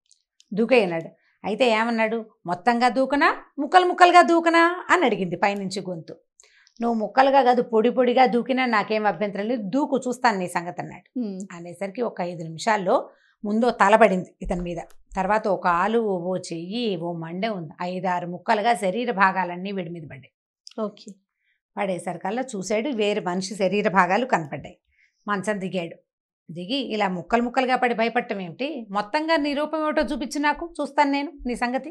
దూకే అన్నాడు అయితే ఏమన్నాడు మొత్తంగా దూకనా ముక్కలు ముక్కలుగా దూకనా అని అడిగింది పైనుంచి గొంతు నువ్వు ముక్కలుగా కాదు పొడి పొడిగా దూకినా నాకేం అభ్యంతరం లేదు దూకు చూస్తాను నీ సంగతి అన్నాడు అనేసరికి ఒక ఐదు నిమిషాల్లో ముందు తలపడింది ఇతని మీద తర్వాత ఒక ఆలు ఓ చెయ్యి ఓ మండే ఉంది ఐదారు ముక్కలుగా శరీర భాగాలన్నీ వీడి మీద పడ్డాయి ఓకే పడేసరికల్లా చూశాడు వేరే మనిషి శరీర భాగాలు కనపడ్డాయి మంచం దిగాడు దిగి ఇలా ముక్కలు ముక్కలుగా పడి భయపడటం ఏమిటి మొత్తంగా నీ రూపం ఏమిటో చూపించు నాకు చూస్తాను నేను నీ సంగతి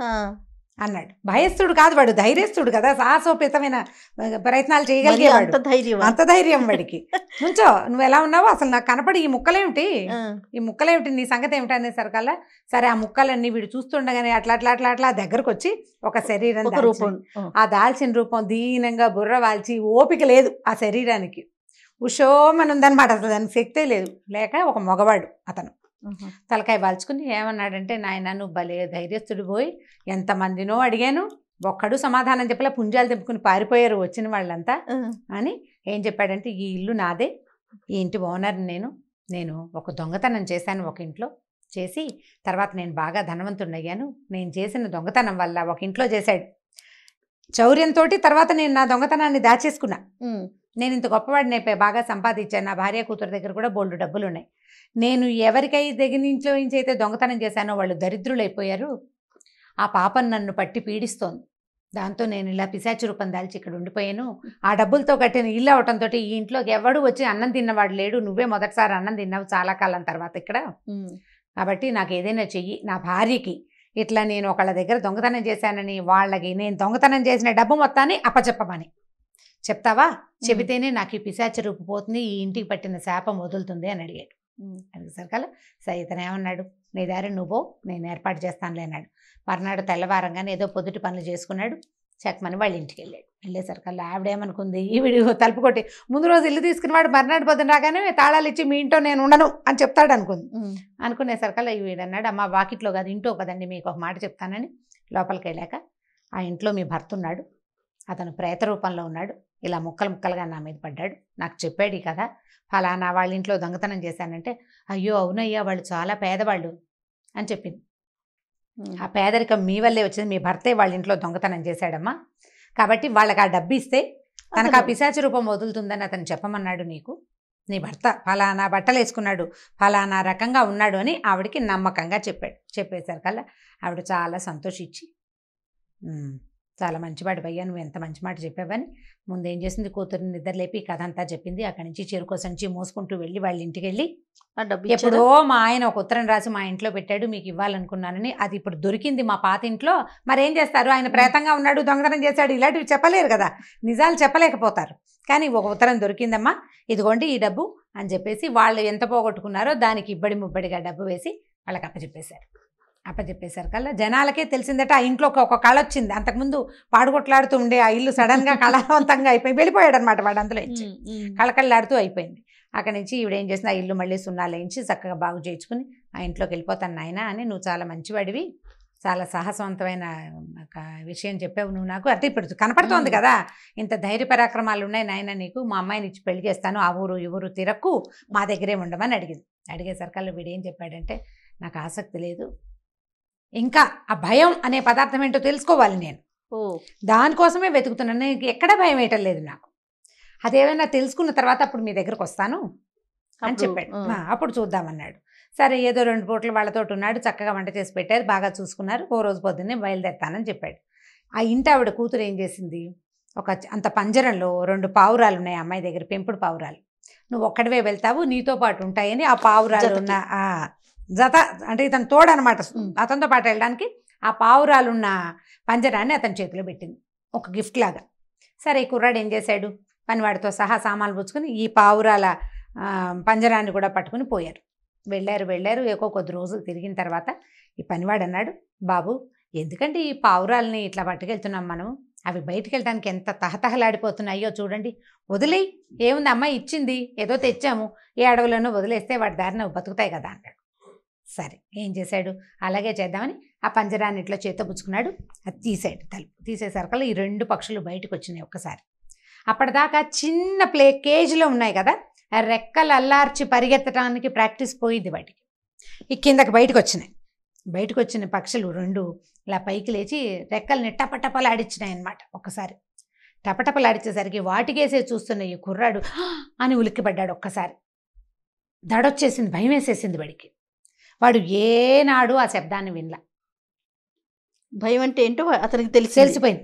అన్నాడు భయస్థుడు కాదు వాడు ధైర్యస్తుడు కదా సాహసోపేతమైన ప్రయత్నాలు మరి చేయగలిగేవాడు అంత ధైర్యం అంత ధైర్యం వాడికి నుంచో నువ్వు ఎలా ఉన్నావో అసలు నాకు కనపడి ఈ ముక్కలేమిటి ఈ ముక్కలేమిటి నీ సంగతి ఏమిటి అనేసరికల్లా సరే ఆ ముక్కలన్నీ వీడు చూస్తుండగానే అట్లా అట్లా అట్లా అట్లా దగ్గరకు వచ్చి ఒక శరీరం ఒక దాల్చింది. రూపం ఆ దాల్చిన రూపం దీనంగా బుర్ర వాల్చి ఓపిక లేదు ఆ శరీరానికి ఉషోమని ఉందన్నమాట అసలు దానికి శక్తే లేదు లేక ఒక మగవాడు అతను తలకాయ వాల్చుకుని ఏమన్నాడంటే నాయన నువ్వు భలే ధైర్యస్తుడు పోయి ఎంతమందినో అడిగాను ఒక్కడు సమాధానం చెప్పలే పుంజాలు తెంపుకుని పారిపోయారు వచ్చిన వాళ్ళంతా అని ఏం చెప్పాడంటే ఈ ఇల్లు నాదే ఈ ఇంటి ఓనర్ నేను నేను ఒక దొంగతనం చేశాను ఒక ఇంట్లో చేసి తర్వాత నేను బాగా ధనవంతుడయ్యాను నేను చేసిన దొంగతనం వల్ల ఒక ఇంట్లో చేశాడు చౌర్యంతో తర్వాత నేను నా దొంగతనాన్ని దాచేసుకున్నా నేను ఇంత గొప్పవాడిని అయిపోయి బాగా సంపాదించాను నా భార్య కూతురు దగ్గర కూడా బోల్డు డబ్బులు ఉన్నాయి నేను ఎవరికై దగ్గర ఇంట్లో నుంచి అయితే దొంగతనం చేశానో వాళ్ళు దరిద్రులు అయిపోయారు ఆ పాపను నన్ను పట్టి పీడిస్తోంది దాంతో నేను ఇలా పిశాచి రూపం దాల్చి ఇక్కడ ఉండిపోయాను ఆ డబ్బులతో కట్టిన ఇల్లు అవటంతో ఈ ఇంట్లోకి ఎవడు వచ్చి అన్నం తిన్నవాడు లేడు నువ్వే మొదటిసారి అన్నం తిన్నావు చాలా కాలం తర్వాత ఇక్కడ ఉమ్. కాబట్టి నాకు ఏదైనా చెయ్యి నా భార్యకి ఇట్లా నేను ఒకళ్ళ దగ్గర దొంగతనం చేశానని వాళ్ళకి నేను దొంగతనం చేసిన డబ్బు మొత్తాన్ని అప్పచెప్పమని చెప్తావా చెబితేనే నాకు ఈ పిశాచ రూపు పోతుంది ఈ ఇంటికి పట్టిన శాపం వదులుతుంది అని అడిగాడు ఉమ్. అడిగేసరికల్లా సరే ఇతను ఏమన్నాడు నీ దారి నువ్వు నేను ఏర్పాటు చేస్తానులే అన్నాడు మర్నాడు తెల్లవారంగానే ఏదో పొద్దుటి పనులు చేసుకున్నాడు చెక్కమని వాళ్ళ ఇంటికి వెళ్ళాడు వెళ్ళేసరికల్లా ఆవిడేమనుకుంది ఈవిడి తలుపు కొట్టి ముందు రోజు ఇల్లు తీసుకున్నవాడు మర్నాడు పొద్దున రాగానే తాళాలు ఇచ్చి మీ ఇంట్లో నేను ఉండను అని చెప్తాడు అనుకుంది ఉమ్. అనుకునేసరికల్లా వీడన్నాడు అమ్మ వాకిట్లో కాదు ఇంట్లో కదండి మీకు ఒక మాట చెప్తానని లోపలికి వెళ్ళాక ఆ ఇంట్లో మీ భర్త ఉన్నాడు అతను ప్రేత రూపంలో ఉన్నాడు ఇలా ముక్కలు ముక్కలుగా నా మీద పడ్డాడు నాకు చెప్పాడు ఈ కథ ఫలానా వాళ్ళ ఇంట్లో దొంగతనం చేశానంటే అయ్యో అవునయ్యా వాళ్ళు చాలా పేదవాళ్ళు అని చెప్పింది ఉమ్. ఆ పేదరికం మీ వల్లే వచ్చింది మీ భర్తే వాళ్ళ ఇంట్లో దొంగతనం చేశాడమ్మా కాబట్టి వాళ్ళకి ఆ డబ్బు ఇస్తే తనకు ఆ అసలు- పిశాచి రూపం వదులుతుందని అతను చెప్పమన్నాడు నీకు నీ భర్త ఫలానా బట్టలు వేసుకున్నాడు ఫలానా రకంగా ఉన్నాడు అని ఆవిడకి నమ్మకంగా చెప్పాడు చెప్పేసరికల్లా ఆవిడ చాలా సంతోషించి "ఉమ్, చాలా మంచివాడు భయ్యా నువ్వు ఎంత మంచి మాట చెప్పావని ముందు ఏం చేసింది కూతురిని నిద్ర లేపి ఈ కథ అంతా చెప్పింది అక్కడి నుంచి చెరుకు సంచి మోసుకుంటూ వెళ్ళి వాళ్ళ ఇంటికి వెళ్ళి ఆ డబ్బు ఎప్పుడో ఇచ్చారా? మా ఆయన ఒక ఉత్తరం రాసి మా ఇంట్లో పెట్టాడు మీకు ఇవ్వాలనుకున్నానని అది ఇప్పుడు దొరికింది మా పాత ఇంట్లో మరేం చేస్తారు ఆయన ప్రేతంగా ఉన్నాడు దొంగతనం చేశాడు ఇలాంటివి చెప్పలేరు కదా నిజాలు చెప్పలేకపోతారు కానీ ఒక ఉత్తరం దొరికిందమ్మా ఇదిగోండి ఈ డబ్బు అని చెప్పేసి వాళ్ళు ఎంత పోగొట్టుకున్నారో దానికి ఇబ్బడి ముబ్బడిగా డబ్బు వేసి వాళ్ళకి అప్పచెప్పేశారు అప్పచెప్పేశారు కల్లా జనాలకే తెలిసిందట ఆ ఇంట్లోకి ఒక కళ వచ్చింది అంతకుముందు పాడుకొట్లాడుతూ ఉండే ఆ ఇల్లు సడన్గా కళావంతంగా అయిపోయి వెళ్ళిపోయాడు అనమాట వాడు అందులో ఇచ్చి ఉమ్. ఉమ్. కళకళలాడుతూ అయిపోయింది అక్కడి నుంచి ఈవిడ ఏం చేసింది ఆ ఇల్లు మళ్ళీ సున్నాలు వేయించి చక్కగా బాగు చేయించుకుని ఆ ఇంట్లోకి వెళ్ళిపోతాను నాయన అని నువ్వు చాలా మంచివాడివి చాలా సాహసవంతమైన ఒక విషయం చెప్పావు నువ్వు నాకు అంటే ఇప్పుడు కనపడుతోంది మ్మ్. కదా ఇంత ధైర్య పరాక్రమాలు ఉన్నాయి నాయన నీకు మా అమ్మాయిని ఇచ్చి పెళ్లి చేస్తాను ఆ ఊరు ఈ ఊరు తిరక్కు మా దగ్గరే ఉండమని అడిగింది అడిగేసరికల్లా వీడు ఏం చెప్పాడంటే నాకు ఆసక్తి లేదు ఇంకా ఆ భయం అనే పదార్థం ఏంటో తెలుసుకోవాలి నేను ఓ దానికోసమే వెతుకుతున్నాను నేను ఎక్కడ భయం వేయటం లేదు నాకు అదేమైనా తెలుసుకున్న తర్వాత అప్పుడు మీ దగ్గరకు వస్తాను అని అప్పుడు, చెప్పాడు ఆ. ఆ, అప్పుడు చూద్దామన్నాడు సరే ఏదో రెండు పూటలు వాళ్ళతో ఉన్నాడు చక్కగా వంట చేసి పెట్టారు బాగా చూసుకున్నారు ఓ రోజు పొద్దున్నే బయలుదేరుతానని చెప్పాడు ఆ ఇంటి ఆవిడ కూతురు ఏం చేసింది ఒక చ- అంత పంజరంలో రెండు పావురాలు ఉన్నాయి ఆ అమ్మాయి దగ్గర పెంపుడు పావురాలు నువ్వు ఒక్కడివే వెళ్తావు నీతో పాటు ఉంటాయని ఆ పావురాలు జతకి. ఉన్న ఆ జత అంటే ఇతను తోడనమాట ఉమ్. అతనితో పాటు వెళ్ళడానికి ఆ పావురాలు ఉన్న పంజరాన్ని అతని చేతిలో పెట్టింది ఒక గిఫ్ట్ లాగా సరే ఈ కుర్రాడు ఏం చేశాడు పనివాడితో సహా సామాన్లు పుచ్చుకొని ఈ పావురాల ఆ, పంజరాన్ని కూడా పట్టుకుని పోయారు వెళ్ళారు వెళ్ళారు ఏకో కొద్ది రోజులు తిరిగిన తర్వాత ఈ పనివాడు అన్నాడు బాబు ఎందుకంటే ఈ పావురాలని ఇట్లా పట్టుకెళ్తున్నాం మనం అవి బయటికి వెళ్ళడానికి ఎంత తహతహలాడిపోతున్నాయో చూడండి వదిలే ఏముంది అమ్మాయి ఇచ్చింది ఏదో తెచ్చాము ఏ అడవులోనో వదిలేస్తే వాటి దారిన అవి బతుకుతాయి కదా అన్నాడు సరే ఏం చేశాడు అలాగే చేద్దామని ఆ పంజరాన్ని ఇట్లా చేత్తో పుచ్చుకున్నాడు అది తీసాడు తలుపు తీసేసరికల్లా ఈ రెండు పక్షులు బయటకు వచ్చినాయి ఒక్కసారి అప్పటిదాకా చిన్న ప్లే కేజీలో ఉన్నాయి కదా ఆ రెక్కలు అల్లార్చి పరిగెత్తడానికి ప్రాక్టీస్ పోయింది వాటికి ఈ కిందకి బయటకు వచ్చినాయి బయటకు వచ్చిన పక్షులు రెండు ఇలా పైకి లేచి రెక్కల్ని టపటపలాడిచ్చినాయి అన్నమాట ఒక్కసారి టపటపలాడించేసరికి వాటికేసే చూస్తున్న ఈ కుర్రాడు "హా!" అని ఉలిక్కిపడ్డాడు ఒక్కసారి దడొచ్చేసింది భయం వేసేసింది వాడికి వాడు ఏనాడు ఆ శబ్దాన్ని వినలా భయం అంటే ఏంటో అతనికి తెలిసి తెలిసిపోయింది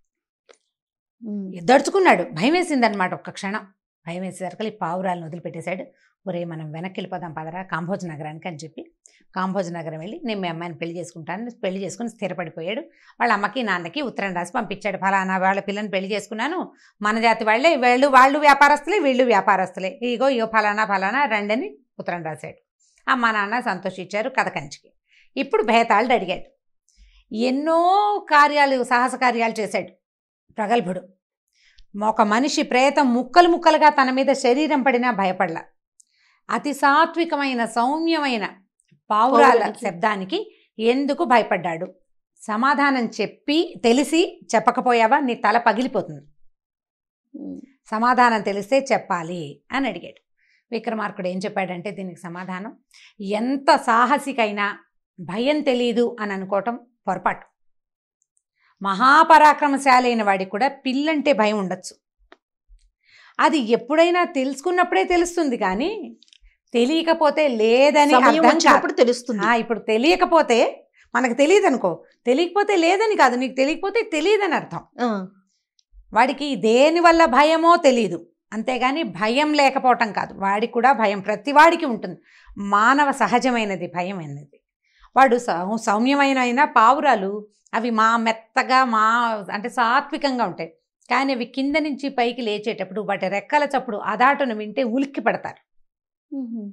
దడుచుకున్నాడు భయం వేసింది అనమాట ఒక్క క్షణం భయం వేసేసరికి ఈ పావురాలను వదిలిపెట్టేశాడు ఒరే మనం వెనక్కి వెళ్ళిపోదాం పదరా కాంభోజ్ నగరానికి అని చెప్పి కాంభోజ్ నగరం వెళ్ళి నేను మీ అమ్మాయిని పెళ్లి చేసుకుంటాను పెళ్లి చేసుకుని స్థిరపడిపోయాడు వాళ్ళ అమ్మకి నాన్నకి ఉత్తరం రాసి పంపించాడు ఫలానా వాళ్ళ పిల్లని పెళ్లి చేసుకున్నాను మన జాతి వాళ్ళే వీళ్ళు వాళ్ళు వ్యాపారస్తులే వీళ్ళు వ్యాపారస్తులే ఇగో ఇగో ఫలానా ఫలానా రండని ఉత్తరం రాశాడు అమ్మ నాన్న సంతోషించారు కథ కంచికి ఇప్పుడు భేతాళుడు అడిగాడు ఎన్నో కార్యాలు సాహస కార్యాలు చేశాడు ప్రగల్భుడు ఒక మనిషి ప్రేతం ముక్కలు ముక్కలుగా తన మీద శరీరం పడినా భయపడలా అతి సాత్వికమైన సౌమ్యమైన పావురాల పౌరానికి. శబ్దానికి ఎందుకు భయపడ్డాడు సమాధానం చెప్పి తెలిసి చెప్పకపోయావా నీ తల పగిలిపోతుంది ఉమ్. సమాధానం తెలిస్తే చెప్పాలి అని అడిగాడు విక్రమార్కుడు ఏం చెప్పాడంటే దీనికి సమాధానం ఎంత సాహసికైనా భయం తెలీదు అని అనుకోవటం పొరపాటు మహాపరాక్రమశాలి అయిన వాడికి కూడా పిల్లంటే భయం ఉండొచ్చు అది ఎప్పుడైనా తెలుసుకున్నప్పుడే తెలుస్తుంది కానీ తెలియకపోతే లేదని సమయం అర్థం కాదు. వచ్చినప్పుడు తెలుస్తుంది ఆ, ఇప్పుడు తెలియకపోతే మనకు తెలియదు అనుకో తెలియకపోతే లేదని కాదు నీకు తెలియకపోతే తెలియదని అర్థం ఆ, వాడికి దేని వల్ల భయమో తెలియదు అంతేగాని భయం లేకపోవటం కాదు వాడికి కూడా భయం ప్రతి వాడికి ఉంటుంది మానవ సహజమైనది భయం అనేది వాడు సౌ- సౌమ్యమైన అయినా పావురాలు అవి మా మెత్తగా మా అంటే సాత్వికంగా ఉంటాయి కానీ అవి కింద నుంచి పైకి లేచేటప్పుడు వాటి రెక్కల చప్పుడు అదాటును వింటే ఉలిక్కి పడతారు మ్మ్.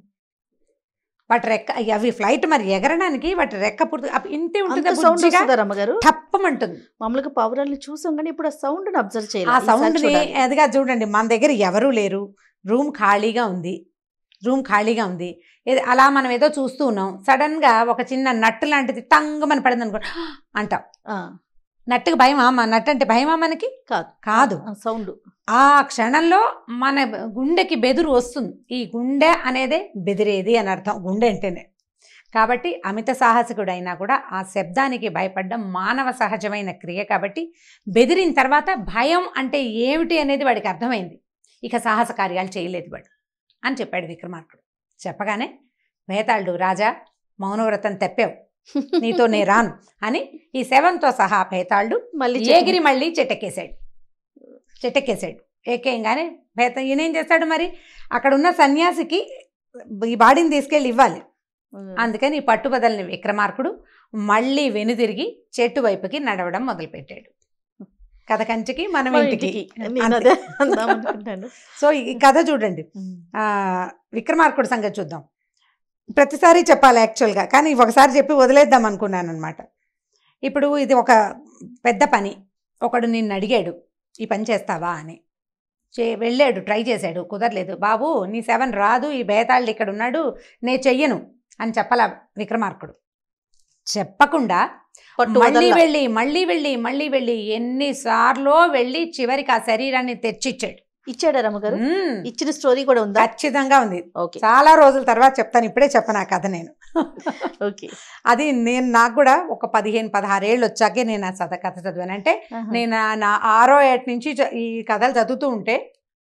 వాటి రెక్క అవి ఫ్లైట్ మరి ఎగరడానికి వాటి రెక్క పుడుతు అప్పుడు ఇంతే అంత ఉంటుంది సౌండ్ బుజ్జిగా వస్తుందా రమ్మగారు టప్పమంటుంది మామూలుగా పావురాల్ని చూసాం కానీ ఇప్పుడు ఆ సౌండ్ అబ్జర్వ్ ఆ చేయాలి సౌండ్ని అదిగా చూడండి మన దగ్గర ఎవరూ లేరు రూమ్ ఖాళీగా ఉంది రూమ్ ఖాళీగా ఉంది ఏది అలా మనం ఏదో చూస్తూ ఉన్నాం సడన్గా ఒక చిన్న నట్టు లాంటిది టంగ్ మన పడింది అనుకో అంటాం నట్టుకు భయమా మా నట్టు అంటే భయమా మనకి కాదు కాదు సౌండ్ ఆ క్షణంలో మన గుండెకి బెదురు వస్తుంది ఈ గుండె అనేదే బెదిరేది అని అర్థం గుండె అంటేనే కాబట్టి అమిత సాహసికుడైనా కూడా ఆ శబ్దానికి భయపడడం మానవ సహజమైన క్రియ కాబట్టి బెదిరిన తర్వాత భయం అంటే ఏమిటి అనేది వాడికి అర్థమైంది ఇక సాహస కార్యాలు చేయలేదు వాడు అని చెప్పాడు విక్రమార్కుడు చెప్పగానే వేతాళుడు రాజా మౌనవ్రతం తెప్పావు నీతో నే రాను అని ఈ శవంతో సహా పేతాళుడు మళ్ళీ ఎగిరి మళ్ళీ చెట్టెక్కేశాడు చెట్టెక్కేశాడు ఎక్కేయంగానే పేత ఈయనేం చేస్తాడు మరి అక్కడ ఉన్న సన్యాసికి ఈ బాడీని తీసుకెళ్ళి ఇవ్వాలి అందుకని ఈ పట్టుబదలని విక్రమార్కుడు మళ్ళీ వెనుదిరిగి చెట్టు వైపుకి నడవడం మొదలుపెట్టాడు కథ కంచికి మనం మన ఇంటికి ఇంటికి నేను అంతే. అదే అందాం అనుకుంటాను సో ఈ కథ చూడండి ఆ, విక్రమార్కుడు సంగతి చూద్దాం ప్రతిసారి చెప్పాలి యాక్చువల్గా కానీ ఒకసారి చెప్పి వదిలేద్దాం అనుకున్నాను అనమాట ఇప్పుడు ఇది ఒక పెద్ద పని ఒకడు నిన్ను అడిగాడు ఈ పని చేస్తావా అని చే వెళ్ళాడు ట్రై చేశాడు కుదరలేదు బాబు నీ సెవెన్ రాదు ఈ బేతాళ్ళు ఇక్కడ ఉన్నాడు నే చెయ్యను అని చెప్పలా విక్రమార్కుడు చెప్పకుండా పట్టు మళ్ళీ వదల్లా. వెళ్ళి మళ్ళీ వెళ్ళి మళ్ళీ వెళ్ళి ఎన్నిసార్లో వెళ్ళి చివరికి ఆ శరీరాన్ని తెచ్చిచ్చాడు ఇచ్చాడా రమ్మగారు మ్మ్. ఇచ్చిన స్టోరీ కూడా ఉందా ఖచ్చితంగా ఉంది ఓకే చాలా రోజుల తర్వాత చెప్తాను ఇప్పుడే చెప్పను ఆ కథ నేను ఓకే అది నేను నాకు కూడా ఒక పదిహేను పదహారేళ్ళు వచ్చాకే నేను ఆ సద కథ చదివాను అంటే నేను ఆ నా ఆరో ఏటి నుంచి చ- ఈ కథలు చదువుతూ ఉంటే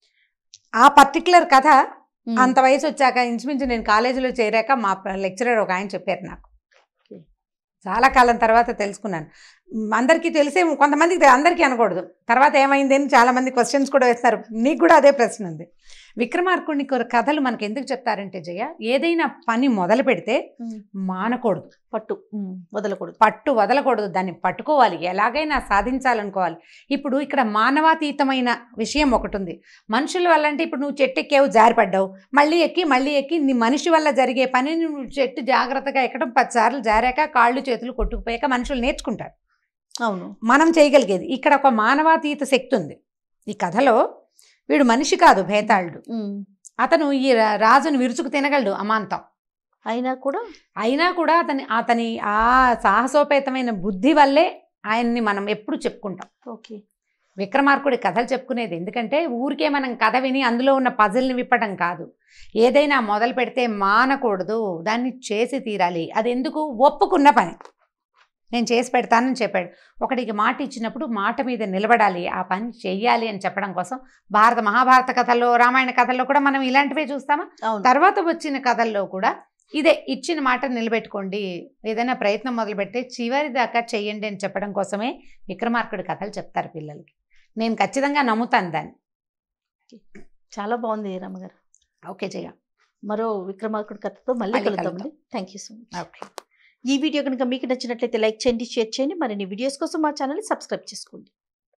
ఆ పర్టికులర్ కథ అంత వయసు వచ్చాక ఇంచుమించు నేను కాలేజీలో చేరాక మా లెక్చరర్ ఒక ఆయన చెప్పారు నాకు Okay. చాలా కాలం తర్వాత తెలుసుకున్నాను మ్, అందరికీ తెలిసే కొంతమందికి తె- అందరికీ అనకూడదు తర్వాత ఏమైంది అని చాలా మంది క్వశ్చన్స్ కూడా వేస్తారు నీకు కూడా అదే ప్రశ్న ఉంది విక్రమార్కుడిని కొన్ని కథలు మనకి ఎందుకు చెప్తారంటే జయ ఏదైనా పని మొదలు పెడితే మానకూడదు పట్టు ఉమ్, వదలకూడదు పట్టు వదలకూడదు దాన్ని పట్టుకోవాలి ఎలాగైనా సాధించాలనుకోవాలి ఇప్పుడు ఇక్కడ మానవాతీతమైన విషయం ఒకటి ఉంది మనుషుల వల్ల అంటే ఇప్పుడు నువ్వు చెట్టు ఎక్కావు జారిపడ్డావు మళ్ళీ ఎక్కి మళ్ళీ ఎక్కి నీ మనిషి వల్ల జరిగే పని నువ్వు చెట్టు జాగ్రత్తగా ఎక్కడం పదిసార్లు జారాక కాళ్ళు చేతులు కొట్టుకుపోయాక మనుషులు నేర్చుకుంటారు అవును మనం చేయగలిగేది ఇక్కడ ఒక మానవాతీత శక్తి ఉంది ఈ కథలో వీడు మనిషి కాదు భేతాళుడు ఉమ్, అతను ఈ రా- రాజును విరుచుకు తినగలడు అమాంతం అయినా కూడా అయినా కూడా అతని అతని ఆ సాహసోపేతమైన బుద్ధి వల్లే ఆయన్ని మనం ఎప్పుడు చెప్పుకుంటాం ఓకే విక్రమార్కుడి కథలు చెప్పుకునేది ఎందుకంటే ఊరికే మనం కథ విని అందులో ఉన్న పజిల్ని విప్పడం కాదు ఏదైనా మొదలు పెడితే మానకూడదు దాన్ని చేసి తీరాలి అది ఎందుకు ఒప్పుకున్న పని నేను చేసి పెడతానని చెప్పాడు ఒకడికి మాట ఇచ్చినప్పుడు మాట మీద నిలబడాలి ఆ పని చెయ్యాలి అని చెప్పడం కోసం భారత మహాభారత కథల్లో రామాయణ కథల్లో కూడా మనం ఇలాంటివే చూస్తామా అవును తర్వాత వచ్చిన కథల్లో కూడా ఇదే ఇచ్చిన మాట నిలబెట్టుకోండి ఏదైనా ప్రయత్నం మొదలు పెడితే చివరి దాకా చెయ్యండి అని చెప్పడం కోసమే విక్రమార్కుడి కథలు చెప్తారు పిల్లలకి నేను ఖచ్చితంగా నమ్ముతాను దాన్ని చాలా బాగుంది రమ్మగారు ఓకే చెయ్య మరో విక్రమార్కుడి కథతో మళ్ళీ మళ్ళీ కలుద్దామండి thank you so much okay ఈ వీడియో కనుక మీకు నచ్చినట్లయితే లైక్ చేయండి షేర్ చేయండి మరిన్ని వీడియోస్ కోసం మా ఛానల్ని సబ్స్క్రైబ్ చేసుకోండి